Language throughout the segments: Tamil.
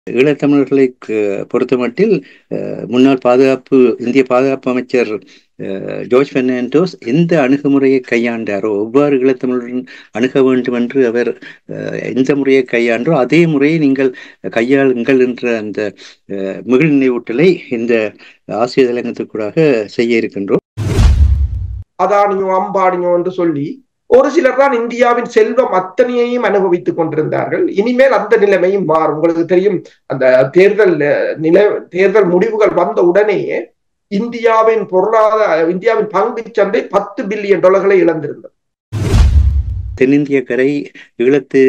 ஈழத்தமிழர்களை பொறுத்தமட்டில் முன்னாள் பாதுகாப்பு இந்திய பாதுகாப்பு அமைச்சர் ஜோர்ஜ் பெர்னாண்டோஸ் எந்த அணுகுமுறையை கையாண்டாரோ எவ்வாறு ஈழத்தமிழருடன் அணுக வேண்டும் என்று அவர் எந்த முறையை கையாண்டோ அதே முறையை நீங்கள் கையாளுங்கள் என்ற அந்த மிகுள் நினைவூட்டலை இந்த ஆசிய தலைநகரத்துக்கூடாக செய்ய இருக்கின்றோம் அதானியோ அம்பானியோ என்று சொல்லி ஒரு சிலர் தான் இந்தியாவின் செல்வம் அத்தனையையும் அனுபவித்துக் கொண்டிருந்தார்கள் இனிமேல் அந்த நிலைமையும் மாறும் உங்களுக்கு தெரியும் அந்த தேர்தல் நிலை தேர்தல் முடிவுகள் வந்த உடனேயே இந்தியாவின் பொருளாதார இந்தியாவின் பங்கு சந்தை பத்து பில்லியன் டாலர்களை இழந்திருந்தது தென்னிந்திய கரை ஈழத்து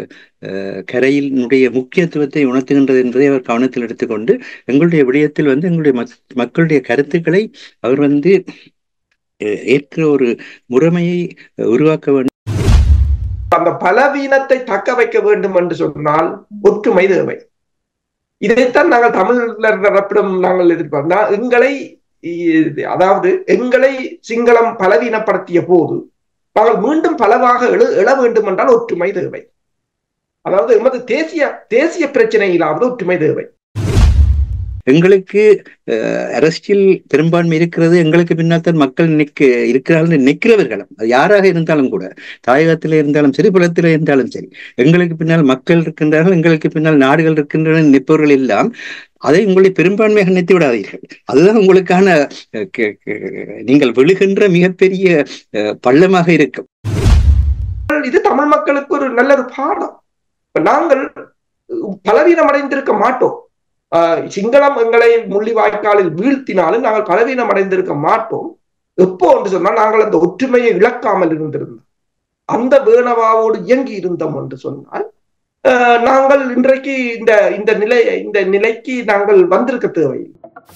கரையினுடைய முக்கியத்துவத்தை உணர்த்துகின்றது என்பதை அவர் கவனத்தில் எடுத்துக்கொண்டு எங்களுடைய விடயத்தில் வந்து எங்களுடைய மக்களுடைய கருத்துக்களை அவர் வந்து ஏற்ற ஒரு முறைமையை உருவாக்க வேண்டும் அந்த பலவீனத்தை தக்க வைக்க வேண்டும் என்று சொன்னால் ஒற்றுமை தேவை இதைத்தான் நாங்கள் தமிழர் தரப்பிடம் நாங்கள் எதிர்பார்த்தோம் எங்களை அதாவது எங்களை சிங்களம் பலவீனப்படுத்திய போது நாங்கள் மீண்டும் பலவாக எழு எழ வேண்டும் என்றால் ஒற்றுமை தேவை அதாவது எமது தேசிய தேசிய பிரச்சனையிலாவது ஒற்றுமை தேவை எங்களுக்கு அரசியல் பெரும்பான்மை இருக்கிறது எங்களுக்கு பின்னால் தான் மக்கள் நிற்க இருக்கிறார்கள் நிற்கிறவர்களும் அது யாராக இருந்தாலும் கூட தாயகத்தில் இருந்தாலும் சரி புலத்தில் இருந்தாலும் சரி எங்களுக்கு பின்னால் மக்கள் இருக்கின்றார்கள் எங்களுக்கு பின்னால் நாடுகள் இருக்கின்றன நிற்பவர்கள் எல்லாம் அதை உங்களை பெரும்பான்மையாக நினைத்து விடாதீர்கள் அதுதான் உங்களுக்கான நீங்கள் விழுகின்ற மிகப்பெரிய பள்ளமாக இருக்கும் இது தமிழ் மக்களுக்கு ஒரு நல்ல ஒரு பாடம் நாங்கள் பலவீனம் அடைந்திருக்க மாட்டோம் சிங்களம் எங்களை முள்ளிவாய்க்காலில் வீழ்த்தினாலும் நாங்கள் பலவீனம் அடைந்திருக்க மாட்டோம் எப்போ என்று சொன்னால் நாங்கள் அந்த ஒற்றுமையை இழக்காமல் இருந்திருந்தோம் அந்த வேணவாவோடு இயங்கி இருந்தோம் என்று சொன்னால் நாங்கள் இன்றைக்கு இந்த இந்த நிலை இந்த நிலைக்கு நாங்கள் வந்திருக்க தேவையில்லை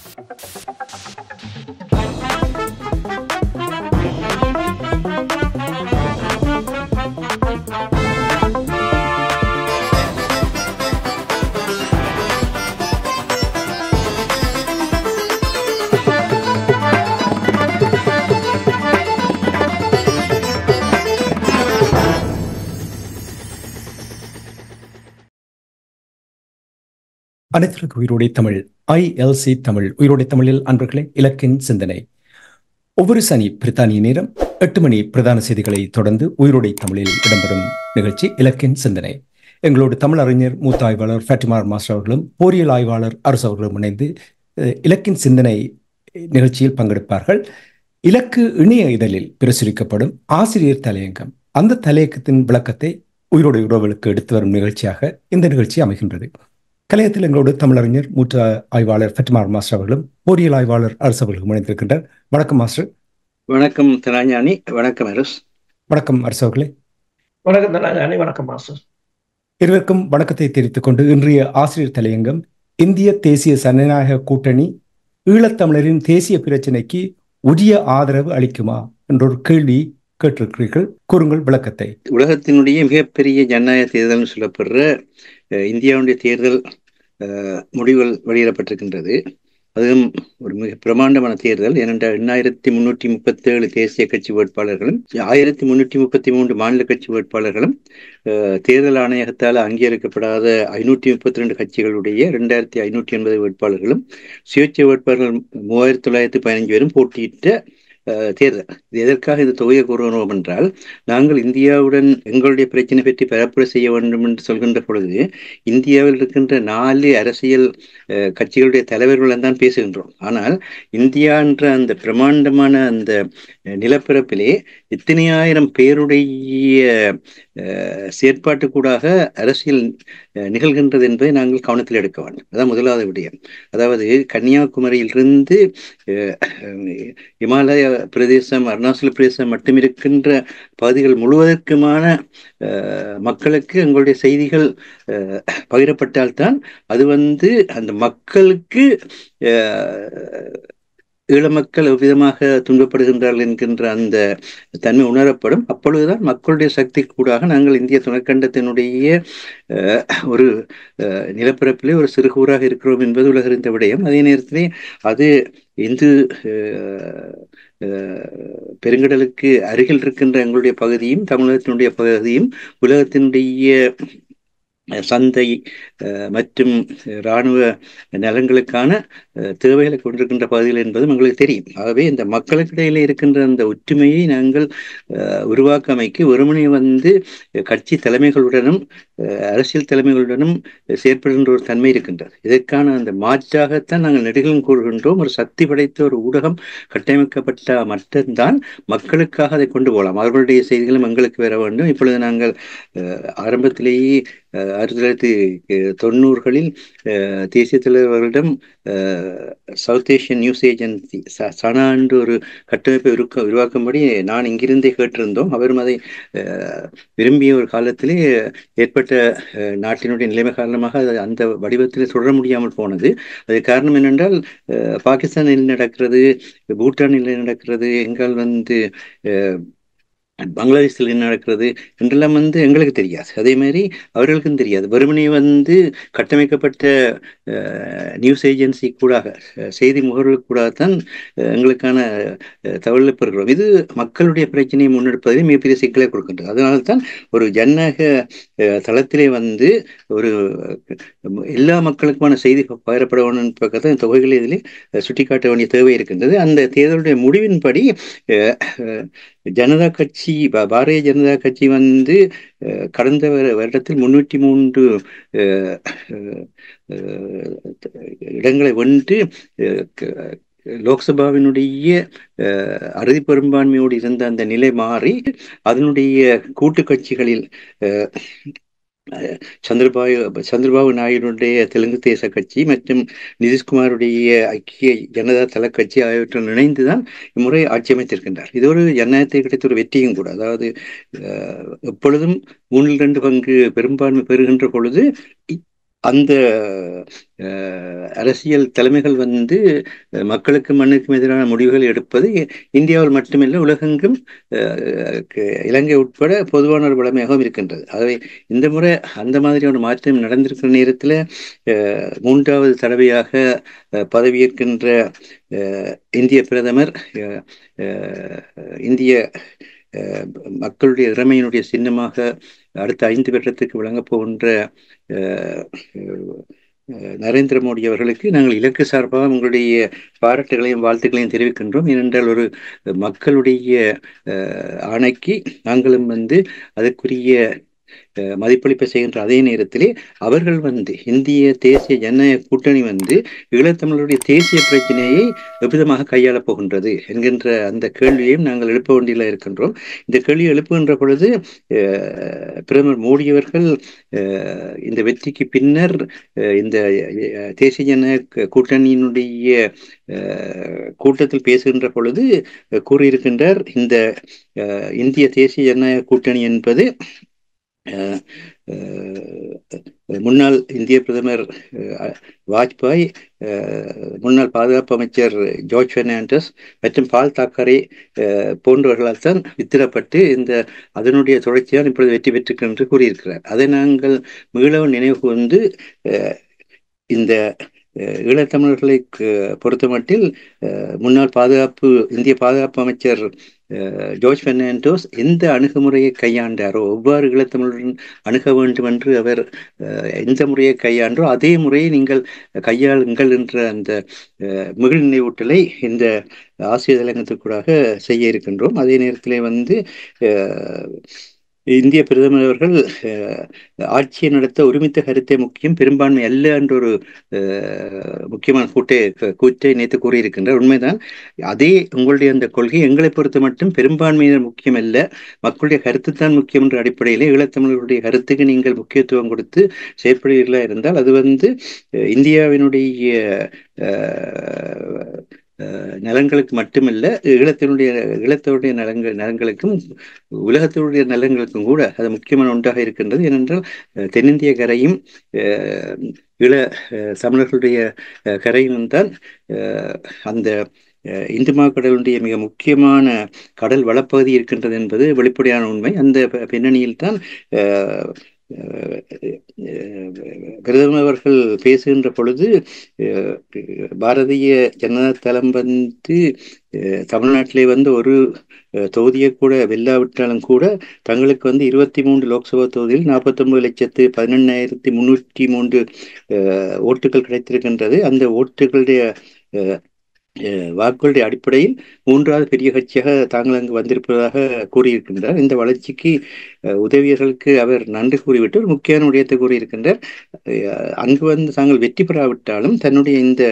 அனைத்திற்கு உயிரோடை தமிழ் ஐஎல்சி தமிழ் உயிரோடை தமிழில் அன்பர்களே இலக்கின் சிந்தனை ஒவ்வொரு சனி பிரித்தானிய நேரம் எட்டு மணி பிரதான செய்திகளை தொடர்ந்து உயிரோடை தமிழில் இடம்பெறும் நிகழ்ச்சி இலக்கின் சிந்தனை எங்களோடு தமிழ் அறிஞர் மூத்த ஆய்வாளர் ஃபேட்டிமார் மாஸ்டர் அவர்களும் போரியல் ஆய்வாளர் அரசு அவர்களும் இணைந்து இலக்கின் சிந்தனை நிகழ்ச்சியில் பங்கெடுப்பார்கள் இலக்கு இணைய இதழில் பிரசுரிக்கப்படும் ஆசிரியர் தலையங்கம் அந்த தலையங்கத்தின் விளக்கத்தை உயிரோடு உறவுகளுக்கு எடுத்து வரும் நிகழ்ச்சியாக இந்த நிகழ்ச்சி அமைகின்றது கலையத்தில் எங்களோடு தமிழறிஞர் மூத்த ஆய்வாளர் ஃபெட்மார் மாஸ்டர் அவர்களும் பொறியியல் ஆய்வாளர் அரசு அவர்களும் இணைந்திருக்கின்றார் வணக்கம் மாஸ்டர் வணக்கம் தனாஞானி வணக்கம் அரஸ் வணக்கம் அரசு அவர்களே வணக்கம் தனாஞானி வணக்கம் மாஸ்டர் இருவருக்கும் வணக்கத்தை தெரிவித்துக் கொண்டு இன்றைய ஆசிரியர் தலையங்கம் இந்திய தேசிய ஜனநாயக கூட்டணி ஈழத்தமிழரின் தேசிய பிரச்சினைக்கு உரிய ஆதரவு அளிக்குமா என்ற ஒரு கேள்வி கேட்டிருக்கிறீர்கள் கூறுங்கள் விளக்கத்தை உலகத்தினுடைய மிகப்பெரிய ஜனநாயக தேர்தல்னு சொல்லப்படுற இந்தியாவுடைய தேர்தல் முடிவுகள் வெளியிடப்பட்டிருக்கின்றது அதுவும் ஒரு மிக பிரமாண்டமான தேர்தல் ஏனென்றால் எண்ணாயிரத்தி முன்னூற்றி முப்பத்தி ஏழு தேசிய கட்சி வேட்பாளர்களும் ஆயிரத்தி முன்னூற்றி முப்பத்தி மூன்று மாநில கட்சி வேட்பாளர்களும் தேர்தல் ஆணையகத்தால் அங்கீகரிக்கப்படாத ஐநூற்றி முப்பத்தி ரெண்டு கட்சிகளுடைய ரெண்டாயிரத்தி ஐநூற்றி எண்பது வேட்பாளர்களும் சுயேட்சை வேட்பாளர்கள் மூவாயிரத்தி தொள்ளாயிரத்தி பதினஞ்சு பேரும் போட்டியிட்ட தேர்தல் இது எதற்காக இது தொகையை கூறுகிறோம் என்றால் நாங்கள் இந்தியாவுடன் எங்களுடைய பிரச்சனை பற்றி பரப்புரை செய்ய வேண்டும் என்று சொல்கின்ற பொழுது இந்தியாவில் இருக்கின்ற நாலு அரசியல் கட்சிகளுடைய தலைவர்களுடன் தான் பேசுகின்றோம் ஆனால் இந்தியா என்ற அந்த பிரமாண்டமான அந்த நிலப்பரப்பிலே இத்தனை ஆயிரம் பேருடைய செயற்பாட்டுக்கூடாக அரசியல் நிகழ்கின்றது என்பதை நாங்கள் கவனத்தில் எடுக்க வேண்டும் அதான் முதலாவது விடயம் அதாவது கன்னியாகுமரியிலிருந்து இமாலய பிரதேசம் அருணாச்சல பிரதேசம் மட்டும் இருக்கின்ற பகுதிகள் முழுவதற்குமான மக்களுக்கு எங்களுடைய செய்திகள் பகிரப்பட்டால்தான் அது வந்து அந்த மக்களுக்கு ஈழ மக்கள் எவ்விதமாக துன்பப்படுகின்றார்கள் என்கின்ற அந்த தன்மை உணரப்படும் அப்பொழுதுதான் மக்களுடைய சக்தி கூடாக நாங்கள் இந்திய துணைக்கண்டத்தினுடைய ஒரு நிலப்பரப்பிலே ஒரு சிறுகூறாக இருக்கிறோம் என்பது உலகறிந்த விடயம் அதே நேரத்திலே அது இந்து பெருங்கடலுக்கு அருகில் இருக்கின்ற எங்களுடைய பகுதியும் தமிழகத்தினுடைய பகுதியும் உலகத்தினுடைய சந்தை மற்றும் இராணுவ நலன்களுக்கான தேவைகளை கொண்டிருக்கின்ற பகுதிகள் என்பதும் எங்களுக்கு தெரியும் ஆகவே இந்த மக்களுக்கிடையில் இருக்கின்ற அந்த ஒற்றுமையை நாங்கள் உருவாக்கமைக்கு ஒருமுனை வந்து கட்சி தலைமைகளுடனும் அரசியல் தலைமைகளுடனும் செயற்படுகின்ற ஒரு தன்மை இருக்கின்றது இதற்கான அந்த மாற்றாகத்தான் நாங்கள் நெடுகளும் கூறுகின்றோம் ஒரு சக்தி படைத்த ஒரு ஊடகம் கட்டமைக்கப்பட்ட மட்டும்தான் மக்களுக்காக அதை கொண்டு போகலாம் அவர்களுடைய செய்திகளும் எங்களுக்கு வர வேண்டும் இப்பொழுது நாங்கள் ஆரம்பத்திலேயே ஆயிரத்தி தொள்ளாயிரத்தி தொண்ணூறுகளில் தேசிய தலைவர்களிடம் South Asian news agency SANA என்று ஒரு கட்டமைப்பை உருக்க உருவாக்கும்படி நான் இங்கிருந்தே கேட்டிருந்தோம் அவரும் அதை விரும்பிய ஒரு காலத்திலே ஏற்பட்ட நாட்டினுடைய நிலைமை காரணமாக அது அந்த வடிவத்தில் தொடர முடியாமல் போனது அது காரணம் என்னென்றால் பாகிஸ்தானில் நடக்கிறது பூட்டானில் நடக்கிறது எங்கால் வந்து பங்களாதேஷில் என்ன நடக்கிறது என்றெல்லாம் வந்து எங்களுக்கு தெரியாது அதே மாதிரி அவர்களுக்கும் தெரியாது வெறுமனே வந்து கட்டமைக்கப்பட்ட நியூஸ் ஏஜென்சி கூடாக செய்தி முகர்களுக்கு கூடாகத்தான் எங்களுக்கான தகவலை பெறுகிறோம் இது மக்களுடைய பிரச்சனையை முன்னெடுப்பதில் மிகப்பெரிய சிக்கலை கொடுக்கின்றது அதனால தான் ஒரு ஜனநாயக தளத்திலே வந்து ஒரு எல்லா மக்களுக்குமான செய்தி பகிரப்பட வேண்டும் பக்கத்தில் தொகைகளை இதிலே சுட்டிக்காட்ட வேண்டிய தேவை இருக்கின்றது அந்த தேர்தலுடைய முடிவின்படி ஜனதா கட்சி பாரதிய ஜனதா கட்சி வந்து கடந்த வருடத்தில் முன்னூற்றி மூன்று இடங்களை வென்று லோக்சபாவினுடைய அறுதி பெரும்பான்மையோடு இருந்த அந்த நிலை மாறி அதனுடைய கூட்டு கட்சிகளில் சந்திரபாபு சந்திரபாபு நாயுடைய தெலுங்கு தேச கட்சி மற்றும் நிதிஷ்குமாருடைய ஐக்கிய ஜனதா தள கட்சி ஆகியவற்றுடன் இணைந்துதான் இம்முறை ஆட்சி அமைத்திருக்கின்றார் இது ஒரு ஜனநாயகத்தை கிடைத்த ஒரு வெற்றியும் கூட அதாவது எப்பொழுதும் மூணில் ரெண்டு பங்கு பெரும்பான்மை பெறுகின்ற பொழுது அந்த அரசியல் தலைமைகள் வந்து மக்களுக்கும் மண்ணுக்கும் எதிரான முடிவுகள் எடுப்பது இந்தியாவில் மட்டுமில்லை உலகெங்கும் இலங்கை உட்பட பொதுவான ஒரு வளமையாகவும் இருக்கின்றது ஆகவே இந்த முறை அந்த மாதிரி ஒரு மாற்றம் நடந்திருக்கிற நேரத்தில் மூன்றாவது தடவையாக பதவியேற்கின்ற இந்திய பிரதமர் இந்திய மக்களுடைய இறமையினுடைய சின்னமாக அடுத்த ஐந்து வருடத்துக்கு வழங்கப் போகின்ற நரேந்திர மோடி அவர்களுக்கு நாங்கள் இலக்கு சார்பாக உங்களுடைய பாராட்டுகளையும் வாழ்த்துக்களையும் தெரிவிக்கின்றோம் ஏனென்றால் ஒரு மக்களுடைய ஆணைக்கு நாங்களும் வந்து அதற்குரிய மதிப்பளிப்பை செய்கின்ற அதே நேரத்திலே அவர்கள் வந்து இந்திய தேசிய ஜனநாயக கூட்டணி வந்து ஈழத்தமிழருடைய தேசிய பிரச்சனையை எவ்விதமாக கையாளப் போகின்றது என்கின்ற அந்த கேள்வியையும் நாங்கள் எழுப்ப வேண்டியில் இருக்கின்றோம் இந்த கேள்வி எழுப்புகின்ற பொழுது பிரதமர் மோடி அவர்கள் இந்த வெற்றிக்கு பின்னர் இந்த தேசிய ஜனநாயக கூட்டணியினுடைய கூட்டத்தில் பேசுகின்ற பொழுது கூறியிருக்கின்றார் இந்த இந்திய தேசிய ஜனநாயக கூட்டணி என்பது முன்னாள் இந்திய பிரதமர் வாஜ்பாய் முன்னாள் பாதுகாப்பு அமைச்சர் ஜார்ஜ் பெர்னாண்டஸ் மற்றும் பால் தாக்கரே போன்றவர்களால் தான் வித்திடப்பட்டு இந்த அதனுடைய தொடர்ச்சியால் இப்பொழுது வெற்றி பெற்று என்று கூறியிருக்கிறார் அதை நாங்கள் மீளவும் நினைவு கூர்ந்து இந்த ஈழத்தமிழர்களை பொறுத்த மட்டில் முன்னாள் பாதுகாப்பு இந்திய பாதுகாப்பு அமைச்சர் ஜோர்ஜ் பெர்னாண்டோஸ் எந்த அணுகுமுறையை கையாண்டாரோ எவ்வாறு ஈழத்தமிழுடன் அணுக வேண்டும் என்று அவர் எந்த முறையை கையாண்டோ அதே முறையை நீங்கள் கையாளுங்கள் என்ற அந்த மிகுள் நினைவூட்டலை இந்த ஆசிய தலைங்கத்துக்கூடாக செய்ய இருக்கின்றோம் அதே நேரத்திலே வந்து இந்திய பிரதமர் அவர்கள் ஆட்சியை நடத்த ஒருமித்த கருத்தை முக்கியம் பெரும்பான்மை அல்ல என்ற ஒரு முக்கியமான கூட்டை கூற்றை நேற்று கூறியிருக்கின்றார் உண்மைதான் அதே உங்களுடைய அந்த கொள்கை எங்களை பொறுத்த மட்டும் பெரும்பான்மையினர் முக்கியம் அல்ல மக்களுடைய கருத்து தான் முக்கியம் என்ற அடிப்படையிலே ஈழத்தமிழர்களுடைய கருத்துக்கு நீங்கள் முக்கியத்துவம் கொடுத்து செயற்படுகிறீர்களா இருந்தால் அது வந்து இந்தியாவினுடைய நலன்களுக்கு மட்டுமல்ல ஈழத்தினுடைய ஈழத்தினுடைய நலன்கள் நலன்களுக்கும் உலகத்தினுடைய நலன்களுக்கும் கூட அது முக்கியமான ஒன்றாக இருக்கின்றது ஏனென்றால் தென்னிந்திய கரையும் ஈழ தமிழர்களுடைய கரையும் தான் அந்த இந்து மாக்கடலுடைய மிக முக்கியமான கடல் வளப்பகுதி இருக்கின்றது என்பது வெளிப்படையான உண்மை அந்த பின்னணியில் தான் பிரதமர் அவர்கள் பேசுகின்ற பொழுது பாரதிய ஜனதா தளம் வந்து தமிழ்நாட்டிலே வந்து ஒரு தொகுதியை கூட வெல்லாவிட்டாலும் கூட தங்களுக்கு வந்து இருபத்தி மூன்று லோக்சபா தொகுதியில் நாற்பத்தொன்பது லட்சத்து பதினெண்ணாயிரத்தி முன்னூற்றி மூன்று ஓட்டுகள் கிடைத்திருக்கின்றது அந்த ஓட்டுகளுடைய வாக்குகளுடைய அடிப்படையில் மூன்றாவது பெரிய கட்சியாக தாங்கள் அங்கு வந்திருப்பதாக கூறியிருக்கின்றார் இந்த வளர்ச்சிக்கு உதவியர்களுக்கு அவர் நன்றி கூறிவிட்டு ஒரு முக்கியமான விடயத்தை கூறியிருக்கின்றார் அங்கு வந்து தாங்கள் வெற்றி பெறாவிட்டாலும் தன்னுடைய இந்த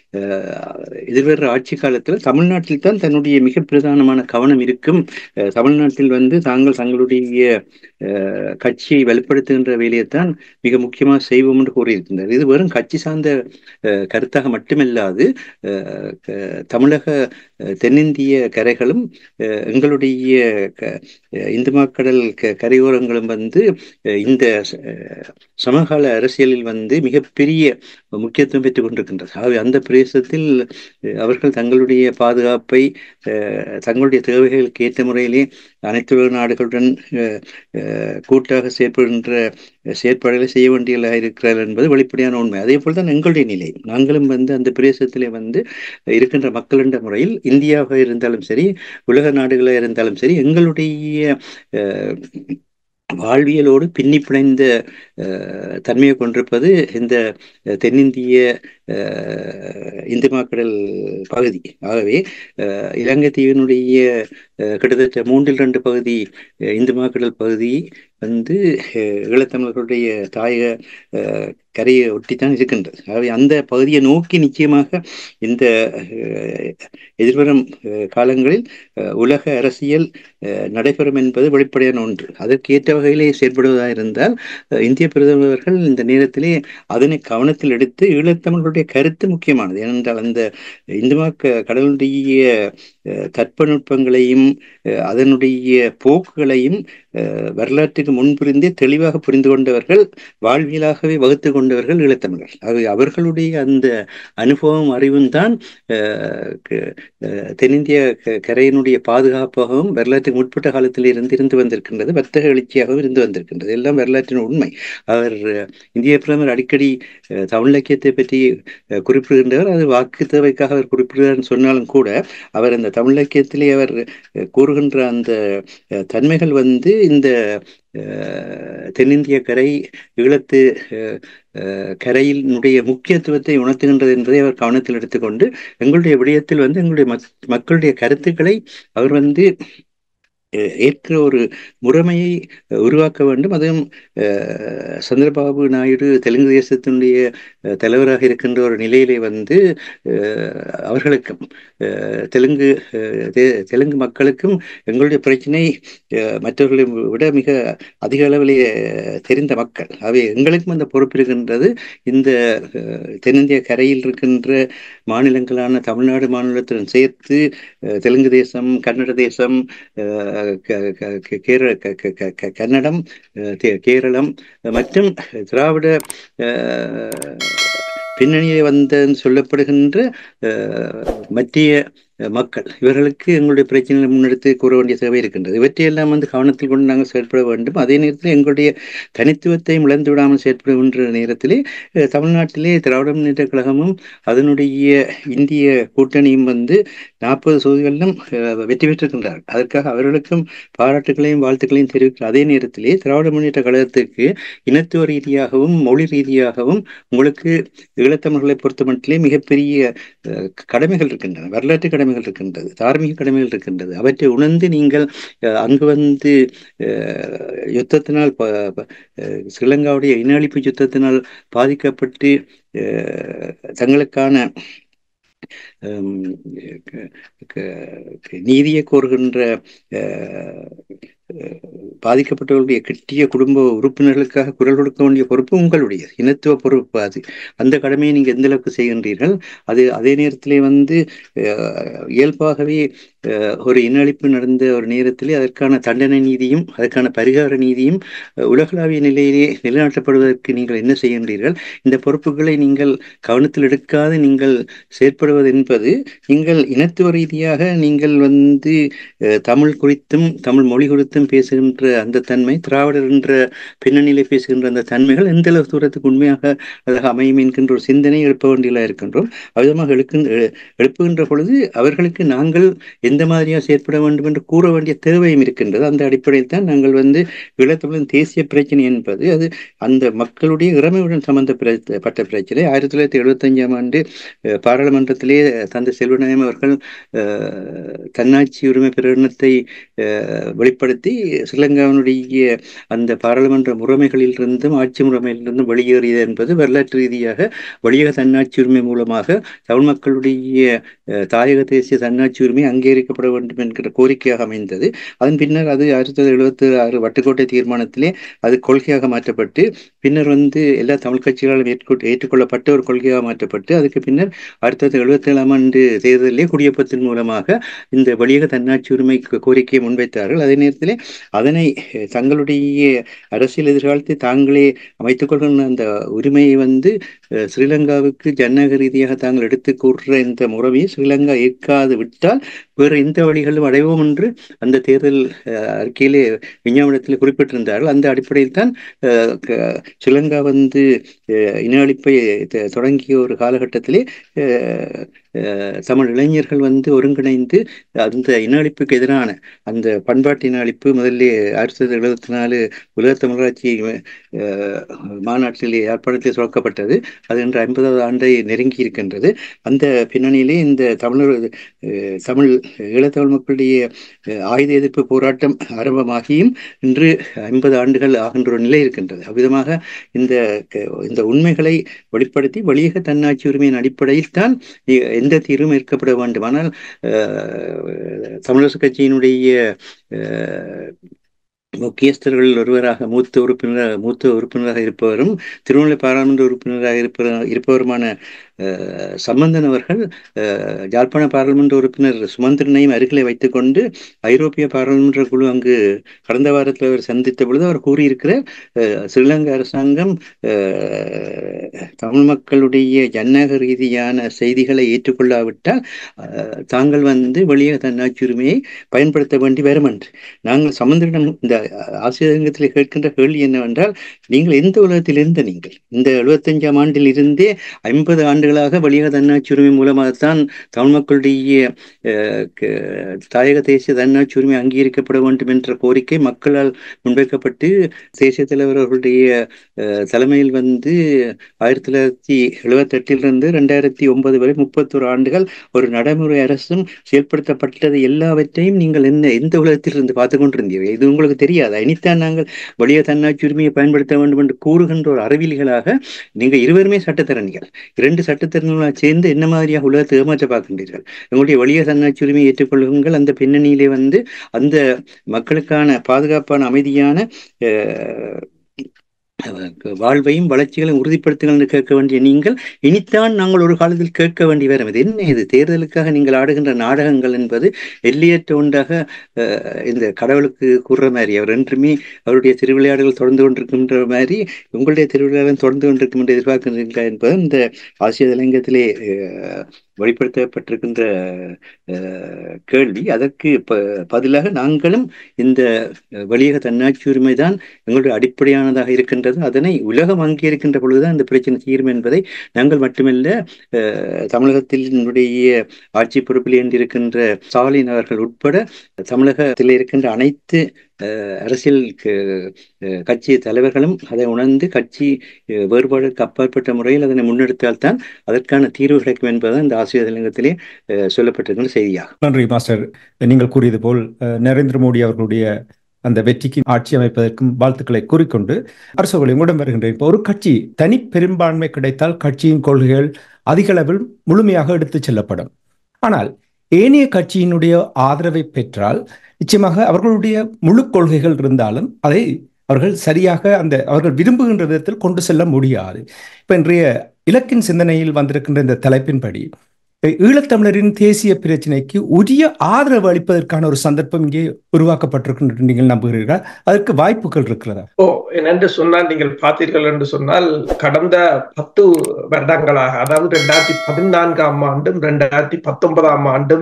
எதிர்வர ஆட்சி காலத்தில் தமிழ்நாட்டில் தான் தன்னுடைய மிக பிரதானமான கவனம் இருக்கும் தமிழ்நாட்டில் வந்து தாங்கள் தங்களுடைய கட்சியை வெளிப்படுத்துகின்ற வேலையைத்தான் மிக முக்கியமாக செய்வோம் என்று கூறியிருக்கின்றார் இது வெறும் கட்சி சார்ந்த கருத்தாக மட்டுமில்லாது தமிழக தென்னிந்திய கரைகளும் எங்களுடைய இந்து மக்கடல் கரையோரங்களும் வந்து இந்த சமகால அரசியலில் வந்து மிகப்பெரிய முக்கியத்துவம் பெற்றுக் கொண்டிருக்கின்றது ஆகவே அந்த பிரதேசத்தில் அவர்கள் தங்களுடைய பாதுகாப்பை தங்களுடைய தேவைகளுக்கு ஏற்ற முறையிலே அனைத்து உலக நாடுகளுடன் கூட்டாக செயற்படுகின்ற செயற்பாடுகளை செய்ய வேண்டியதாக இருக்கிறார்கள் என்பது வெளிப்படையான உண்மை அதே போல் தான் எங்களுடைய நிலை நாங்களும் வந்து அந்த பிரதேசத்திலே வந்து இருக்கின்ற மக்கள் என்ற முறையில் இந்தியாவாக இருந்தாலும் சரி உலக நாடுகளாக இருந்தாலும் சரி எங்களுடைய வாழ்வியலோடு பின்னி பிணைந்த தன்மையை கொண்டிருப்பது இந்த தென்னிந்திய இந்து மாக்கடல் பகுதி ஆகவே இலங்கை தீவினுடைய கிட்டத்தட்ட மூன்றில் ரெண்டு பகுதி இந்து மாக்கடல் பகுதி வந்து ஈழத்தமிழர்களுடைய தாயக கரையை ஒட்டித்தான் இருக்கின்றது ஆகவே அந்த பகுதியை நோக்கி நிச்சயமாக இந்த எதிர்வரும் காலங்களில் உலக அரசியல் நடைபெறும் என்பது வெளிப்படையான ஒன்று அதற்கு ஏற்ற வகையிலே செயற்படுவதாக இருந்தால் இந்திய பிரதமர்கள் இந்த நேரத்திலே அதனை கவனத்தில் எடுத்து ஈழத்தமிழர்களுடைய கருத்து முக்கியமானது ஏனென்றால் அந்த இந்து கடலுடைய தட்பநுட்பங்களையும் அதனுடைய போக்குகளையும் வரலாற்றுக்கு முன்பிருந்தே தெளிவாக புரிந்து கொண்டவர்கள் வாழ்வியலாகவே வகுத்து கொண்டவர்கள் ஈழத்தமிழர்கள் ஆகவே அவர்களுடைய அந்த அனுபவம் அறிவும் தான் தென்னிந்திய கரையினுடைய பாதுகாப்பாகவும் வரலாற்றுக்கு முற்பட்ட காலத்தில் இருந்து இருந்து வந்திருக்கின்றது வர்த்தக எழுச்சியாகவும் இருந்து வந்திருக்கின்றது எல்லாம் வரலாற்றின் உண்மை அவர் இந்திய பிரதமர் அடிக்கடி தமிழ் இலக்கியத்தை பற்றி குறிப்பிடுகின்றவர் அது வாக்கு தேவைக்காக அவர் குறிப்பிடுகிறார் சொன்னாலும் கூட அவர் அந்த தமிழ் இலக்கியத்திலே அவர் கூறுகின்ற அந்த தன்மைகள் வந்து இந்த தென்னிந்திய கரை ஈழத்து கரையினுடைய முக்கியத்துவத்தை உணர்த்துகின்றது என்பதை அவர் கவனத்தில் எடுத்துக்கொண்டு எங்களுடைய விடயத்தில் வந்து எங்களுடைய மக்களுடைய கருத்துக்களை அவர் வந்து ஏற்கிற ஒரு முறைமையை உருவாக்க வேண்டும் அதுவும் சந்திரபாபு நாயுடு தெலுங்கு தேசத்தினுடைய தலைவராக இருக்கின்ற ஒரு நிலையிலே வந்து அவர்களுக்கும் தெலுங்கு தெலுங்கு மக்களுக்கும் எங்களுடைய பிரச்சனை மற்றவர்களை விட மிக அதிக அளவிலே தெரிந்த மக்கள் அவை எங்களுக்கும் அந்த பொறுப்பு இருக்கின்றது இந்த தென்னிந்திய கரையில் இருக்கின்ற மாநிலங்களான தமிழ்நாடு மாநிலத்துடன் சேர்த்து தெலுங்கு தேசம் கன்னட தேசம் கேரள கன்னடம் கேரளம் மற்றும் திராவிட பின்னணியை வந்த சொல்லப்படுகின்ற மத்திய மக்கள் இவர்களுக்கு எங்களுடைய பிரச்சனைகளை முன்னெடுத்து கூற வேண்டிய தேவை இருக்கின்றது இவற்றையெல்லாம் வந்து கவனத்தில் கொண்டு நாங்கள் செயற்பட வேண்டும் அதே நேரத்தில் எங்களுடைய தனித்துவத்தையும் இழந்து விடாமல் செயற்படுகின்ற நேரத்திலே தமிழ்நாட்டிலே திராவிட முன்னேற்ற கழகமும் அதனுடைய இந்திய கூட்டணியும் வந்து நாற்பது தொகுதிகளிலும் வெற்றி பெற்றிருக்கின்றார்கள் அதற்காக அவர்களுக்கும் பாராட்டுகளையும் வாழ்த்துக்களையும் தெரிவிக்கிற அதே நேரத்திலே திராவிட முன்னேற்ற கழகத்திற்கு இனத்துவ ரீதியாகவும் மொழி ரீதியாகவும் உங்களுக்கு ஈழத்தமிழர்களை பொறுத்த மட்டிலே மிகப்பெரிய கடமைகள் இருக்கின்றன வரலாற்று கடமைகள் இருக்கின்றது தார்மீக கடமைகள் இருக்கின்றது அவற்றை உணர்ந்து நீங்கள் அங்கு வந்து யுத்தத்தினால் ஸ்ரீலங்காவுடைய இன அழிப்பு யுத்தத்தினால் பாதிக்கப்பட்டு தங்களுக்கான நீதியை கோருகின்ற பாதிக்கப்பட்டவர்களுடைய கிட்டிய குடும்ப உறுப்பினர்களுக்காக குரல் கொடுக்க வேண்டிய பொறுப்பு உங்களுடைய இனத்துவ பொறுப்பு அது அந்த கடமையை நீங்கள் எந்த அளவுக்கு செய்கின்றீர்கள் அது அதே நேரத்திலே வந்து இயல்பாகவே ஒரு இன அழிப்பு நடந்த ஒரு நேரத்திலே அதற்கான தண்டனை நீதியும் அதற்கான பரிகார நீதியும் உலகளாவிய நிலையிலே நிலைநாட்டப்படுவதற்கு நீங்கள் என்ன செய்கின்றீர்கள் இந்த பொறுப்புகளை நீங்கள் கவனத்தில் எடுக்காது நீங்கள் செயற்படுவது என்பது நீங்கள் இனத்துவ ரீதியாக நீங்கள் வந்து தமிழ் குறித்தும் தமிழ் மொழி குறித்தும் பேசுகின்ற அந்த தன்மை திராவிடர் என்ற பின்னணியிலே பேசுகின்ற அந்த தன்மைகள் எந்த அளவு தூரத்துக்கு உண்மையாக அதாக அமையும் என்கின்ற ஒரு சிந்தனை எழுப்ப வேண்டியதாக இருக்கின்றோம் அவ்விதமாக எழுக்கின்ற எழுப்புகின்ற பொழுது அவர்களுக்கு நாங்கள் எந்த மாதிரியாக செயற்பட வேண்டும் என்று கூற வேண்டிய தேவையும் இருக்கின்றது அந்த அடிப்படையில் தான் நாங்கள் வந்து ஈழத்தமிழின் தேசிய பிரச்சனை என்பது அது அந்த மக்களுடைய இறமையுடன் சம்பந்தப்பட்ட பிரச்சனை ஆயிரத்தி தொள்ளாயிரத்தி எழுபத்தஞ்சாம் ஆண்டு பாராளுமன்றத்திலே தந்தை செல்வநாயம் அவர்கள் தன்னாட்சி உரிமை பிரகடனத்தை வெளிப்படுத்தி ஸ்ரீலங்காவினுடைய அந்த பாராளுமன்ற முறைமைகளிலிருந்தும் ஆட்சி முறைமையிலிருந்தும் வெளியேறியது என்பது வரலாற்று ரீதியாக வெளியக தன்னாட்சி உரிமை மூலமாக தமிழ் மக்களுடைய தாயக தேசிய தன்னாட்சி உரிமை அங்கீகரிக்கப்பட வேண்டும் என்கிற கோரிக்கையாக அமைந்தது அதன் பின்னர் அது ஆயிரத்தி தொள்ளாயிரத்தி எழுபத்தி ஆறு வட்டுக்கோட்டை தீர்மானத்திலே அது கொள்கையாக மாற்றப்பட்டு பின்னர் வந்து எல்லா தமிழ் கட்சிகளாலும் ஏற்றுக்கொள்ளப்பட்ட ஒரு கொள்கையாக மாற்றப்பட்டு அதுக்கு பின்னர் ஆயிரத்தி தொள்ளாயிரத்தி எழுபத்தி ஏழாம் ஆண்டு தேர்தலிலே குடியேற்றத்தின் மூலமாக இந்த வெளியக தன்னாட்சி உரிமை கோரிக்கையை முன்வைத்தார்கள் அதே நேரத்திலே அதனை தங்களுடைய அரசியல் எதிர்காலத்தை தாங்களே அமைத்துக் கொள்கின்ற அந்த உரிமையை வந்து ஸ்ரீலங்காவுக்கு ஜனநாயக ரீதியாக தாங்கள் எடுத்து கூறுற இந்த முறைமையை ஸ்ரீலங்கா ஏற்காது விட்டால் வேறு எந்த வழிகளும் அடைவோம் என்று அந்த தேர்தல் அறிக்கையிலே விஞ்ஞாபனத்தில் குறிப்பிட்டிருந்தார்கள் அந்த அடிப்படையில் தான் ஸ்ரீலங்கா வந்து இன அழிப்பை தொடங்கிய ஒரு காலகட்டத்திலே தமிழ் இளைஞர்கள் வந்து ஒருங்கிணைந்து அந்த இன அழிப்புக்கு எதிரான அந்த பண்பாட்டு இன அழிப்பு முதல்ல ஆயிரத்தி தொள்ளாயிரத்தி எழுபத்தி நாலு உலக தமிழராட்சி மாநாட்டிலே யாழ்ப்பாணத்தில் சுரக்கப்பட்டது அது இன்று ஐம்பதாவது ஆண்டை நெருங்கி இருக்கின்றது அந்த பின்னணியிலே இந்த தமிழர் தமிழ் ஈழத்தமிழ் மக்களுடைய ஆயுத எதிர்ப்பு போராட்டம் ஆரம்பமாகியும் இன்று ஐம்பது ஆண்டுகள் ஆகின்ற ஒரு நிலை இருக்கின்றது அவ்விதமாக இந்த இந்த உண்மைகளை வெளிப்படுத்தி வழியக தன்னாட்சி உரிமையின் அடிப்படையில் தான் எந்த தீர்வும் ஏற்கப்பட வேண்டும் ஆனால் தமிழரசு கட்சியினுடைய முக்கியஸ்தர்கள் ஒருவராக மூத்த உறுப்பினர் மூத்த உறுப்பினராக இருப்பவரும் திருநெல்வேலி பாராளுமன்ற உறுப்பினராக இருப்ப இருப்பவருமான சம்பந்தன் அவர்கள் யாழ்ப்பாண பாராளுமன்ற உறுப்பினர் சுமந்திரனையும் அருகிலே வைத்துக்கொண்டு ஐரோப்பிய பாராளுமன்ற குழு அங்கு கடந்த வாரத்தில் அவர் சந்தித்த பொழுது அவர் கூறியிருக்கிற ஸ்ரீலங்கா அரசாங்கம் தமிழ் மக்களுடைய ஜனநாயக ரீதியான செய்திகளை ஏற்றுக்கொள்ளாவிட்டால் தாங்கள் வந்து வெளியே தன்னாட்சி உரிமையை பயன்படுத்த வேண்டி வரும் என்று நாங்கள் சம்பந்தரிடம் இந்த ஆசிரியத்தில் கேட்கின்ற கேள்வி என்னவென்றால் நீங்கள் எந்த உலகத்தில் இருந்த நீங்கள் இந்த எழுபத்தஞ்சாம் ஆண்டில் இருந்தே ஐம்பது ஆண்டுகளாக வெளியக தன்னாட்சி உரிமை மூலமாகத்தான் தமிழ் மக்களுடைய தாயக தேசிய தன்னாட்சி உரிமை அங்கீகரிக்கப்பட வேண்டும் என்ற கோரிக்கை மக்களால் முன்வைக்கப்பட்டு தேசிய தலைவர் அவர்களுடைய தலைமையில் வந்து ஆயிரத்தி தொள்ளாயிரத்தி எழுபத்தி எட்டிலிருந்து ரெண்டாயிரத்தி ஒன்பது வரை முப்பத்தொரு ஆண்டுகள் ஒரு நடைமுறை அரசும் செயல்படுத்தப்பட்டது எல்லாவற்றையும் நீங்கள் என்ன எந்த உலகத்தில் இருந்து பார்த்து கொண்டிருந்தீர்கள் இது உங்களுக்கு தெரியாது இனித்தான் நாங்கள் வெளியே தன்னாட்சி உரிமையை பயன்படுத்த வேண்டும் என்று கூறுகின்ற ஒரு அறிவியல்களாக நீங்கள் இருவருமே சட்டத்திறனிகள் இரண்டு சட்டத்திறன்களாக சேர்ந்து என்ன மாதிரியாக உலகத்தை ஏமாற்ற பார்க்கின்றீர்கள் உங்களுடைய வெளியே தன்னாட்சி உரிமையை ஏற்றுக்கொள்ளுங்கள் அந்த பின்னணியிலே வந்து அந்த மக்களுக்கான பாதுகாப்பான அமைதியான வாழ்வையும் வளர்ச்சிகளையும் உறுதிப்படுத்துங்கள் என்று கேட்க வேண்டிய நீங்கள் இனித்தான் நாங்கள் ஒரு காலத்தில் கேட்க வேண்டி வரும் இது என்ன இது தேர்தலுக்காக நீங்கள் ஆடுகின்ற நாடகங்கள் என்பது எல்லையற்ற ஒன்றாக இந்த கடவுளுக்கு கூறுற மாதிரி அவர் என்றுமே அவருடைய திருவிளையாடுகள் தொடர்ந்து கொண்டிருக்கின்ற மாதிரி உங்களுடைய திருவிளையாடல் தொடர்ந்து கொண்டிருக்கும் என்று எதிர்பார்க்கின்றீர்களா என்பது இந்த ஆசிய தலைங்கத்திலே வெளிப்படுத்தப்பட்டிருக்கின்ற கேள்வி அதற்கு பதிலாக நாங்களும் இந்த வெளியக தன்னாட்சி உரிமை தான் எங்களுடைய அடிப்படையானதாக இருக்கின்றது அதனை உலகம் அங்கீகரிக்கின்ற பொழுதுதான் இந்த பிரச்சனை தீரும் என்பதை நாங்கள் மட்டுமல்ல தமிழகத்தினுடைய ஆட்சி பொறுப்பில் இருக்கின்ற ஸ்டாலின் அவர்கள் உட்பட தமிழகத்தில் இருக்கின்ற அனைத்து அரசியல் கட்சி தலைவர்களும் அதை உணர்ந்து கட்சி வேறுபாடுக்கு அப்பாற்பட்ட முறையில் அதனை முன்னெடுத்தால்தான் அதற்கான தீர்வு கிடைக்கும் என்பதுதான் இந்த ஆசிரியர் தலைங்கத்திலே சொல்லப்பட்டிருக்கின்ற செய்தியாகும் நன்றி மாஸ்டர் நீங்கள் கூறியது போல் நரேந்திர மோடி அவர்களுடைய அந்த வெற்றிக்கு ஆட்சி அமைப்பதற்கும் வாழ்த்துக்களை கூறிக்கொண்டு அரசுகளை உங்களிடம் வருகின்றேன் இப்போ ஒரு கட்சி தனி பெரும்பான்மை கிடைத்தால் கட்சியின் கொள்கைகள் அதிக அளவில் முழுமையாக எடுத்துச் செல்லப்படும் ஆனால் ஏனைய கட்சியினுடைய ஆதரவை பெற்றால் நிச்சயமாக அவர்களுடைய முழு கொள்கைகள் இருந்தாலும் அதை அவர்கள் சரியாக அந்த அவர்கள் விரும்புகின்ற விதத்தில் கொண்டு செல்ல முடியாது இப்போ இன்றைய இலக்கின் சிந்தனையில் வந்திருக்கின்ற இந்த தலைப்பின்படி ஈழத்தமிழரின் தேசிய பிரச்சினைக்கு உரிய ஆதரவு அளிப்பதற்கான ஒரு சந்தர்ப்பம் இங்கே உருவாக்கப்பட்டிருக்கின்ற நீங்கள் நம்புகிறீர்கள் அதற்கு வாய்ப்புகள் இருக்கிறதா ஓ என்று சொன்னால் நீங்கள் பார்த்தீர்கள் என்று சொன்னால் கடந்த பத்து வருடங்களாக அதாவது ரெண்டாயிரத்தி பதினான்காம் ஆண்டும் ரெண்டாயிரத்தி பத்தொன்பதாம் ஆண்டும்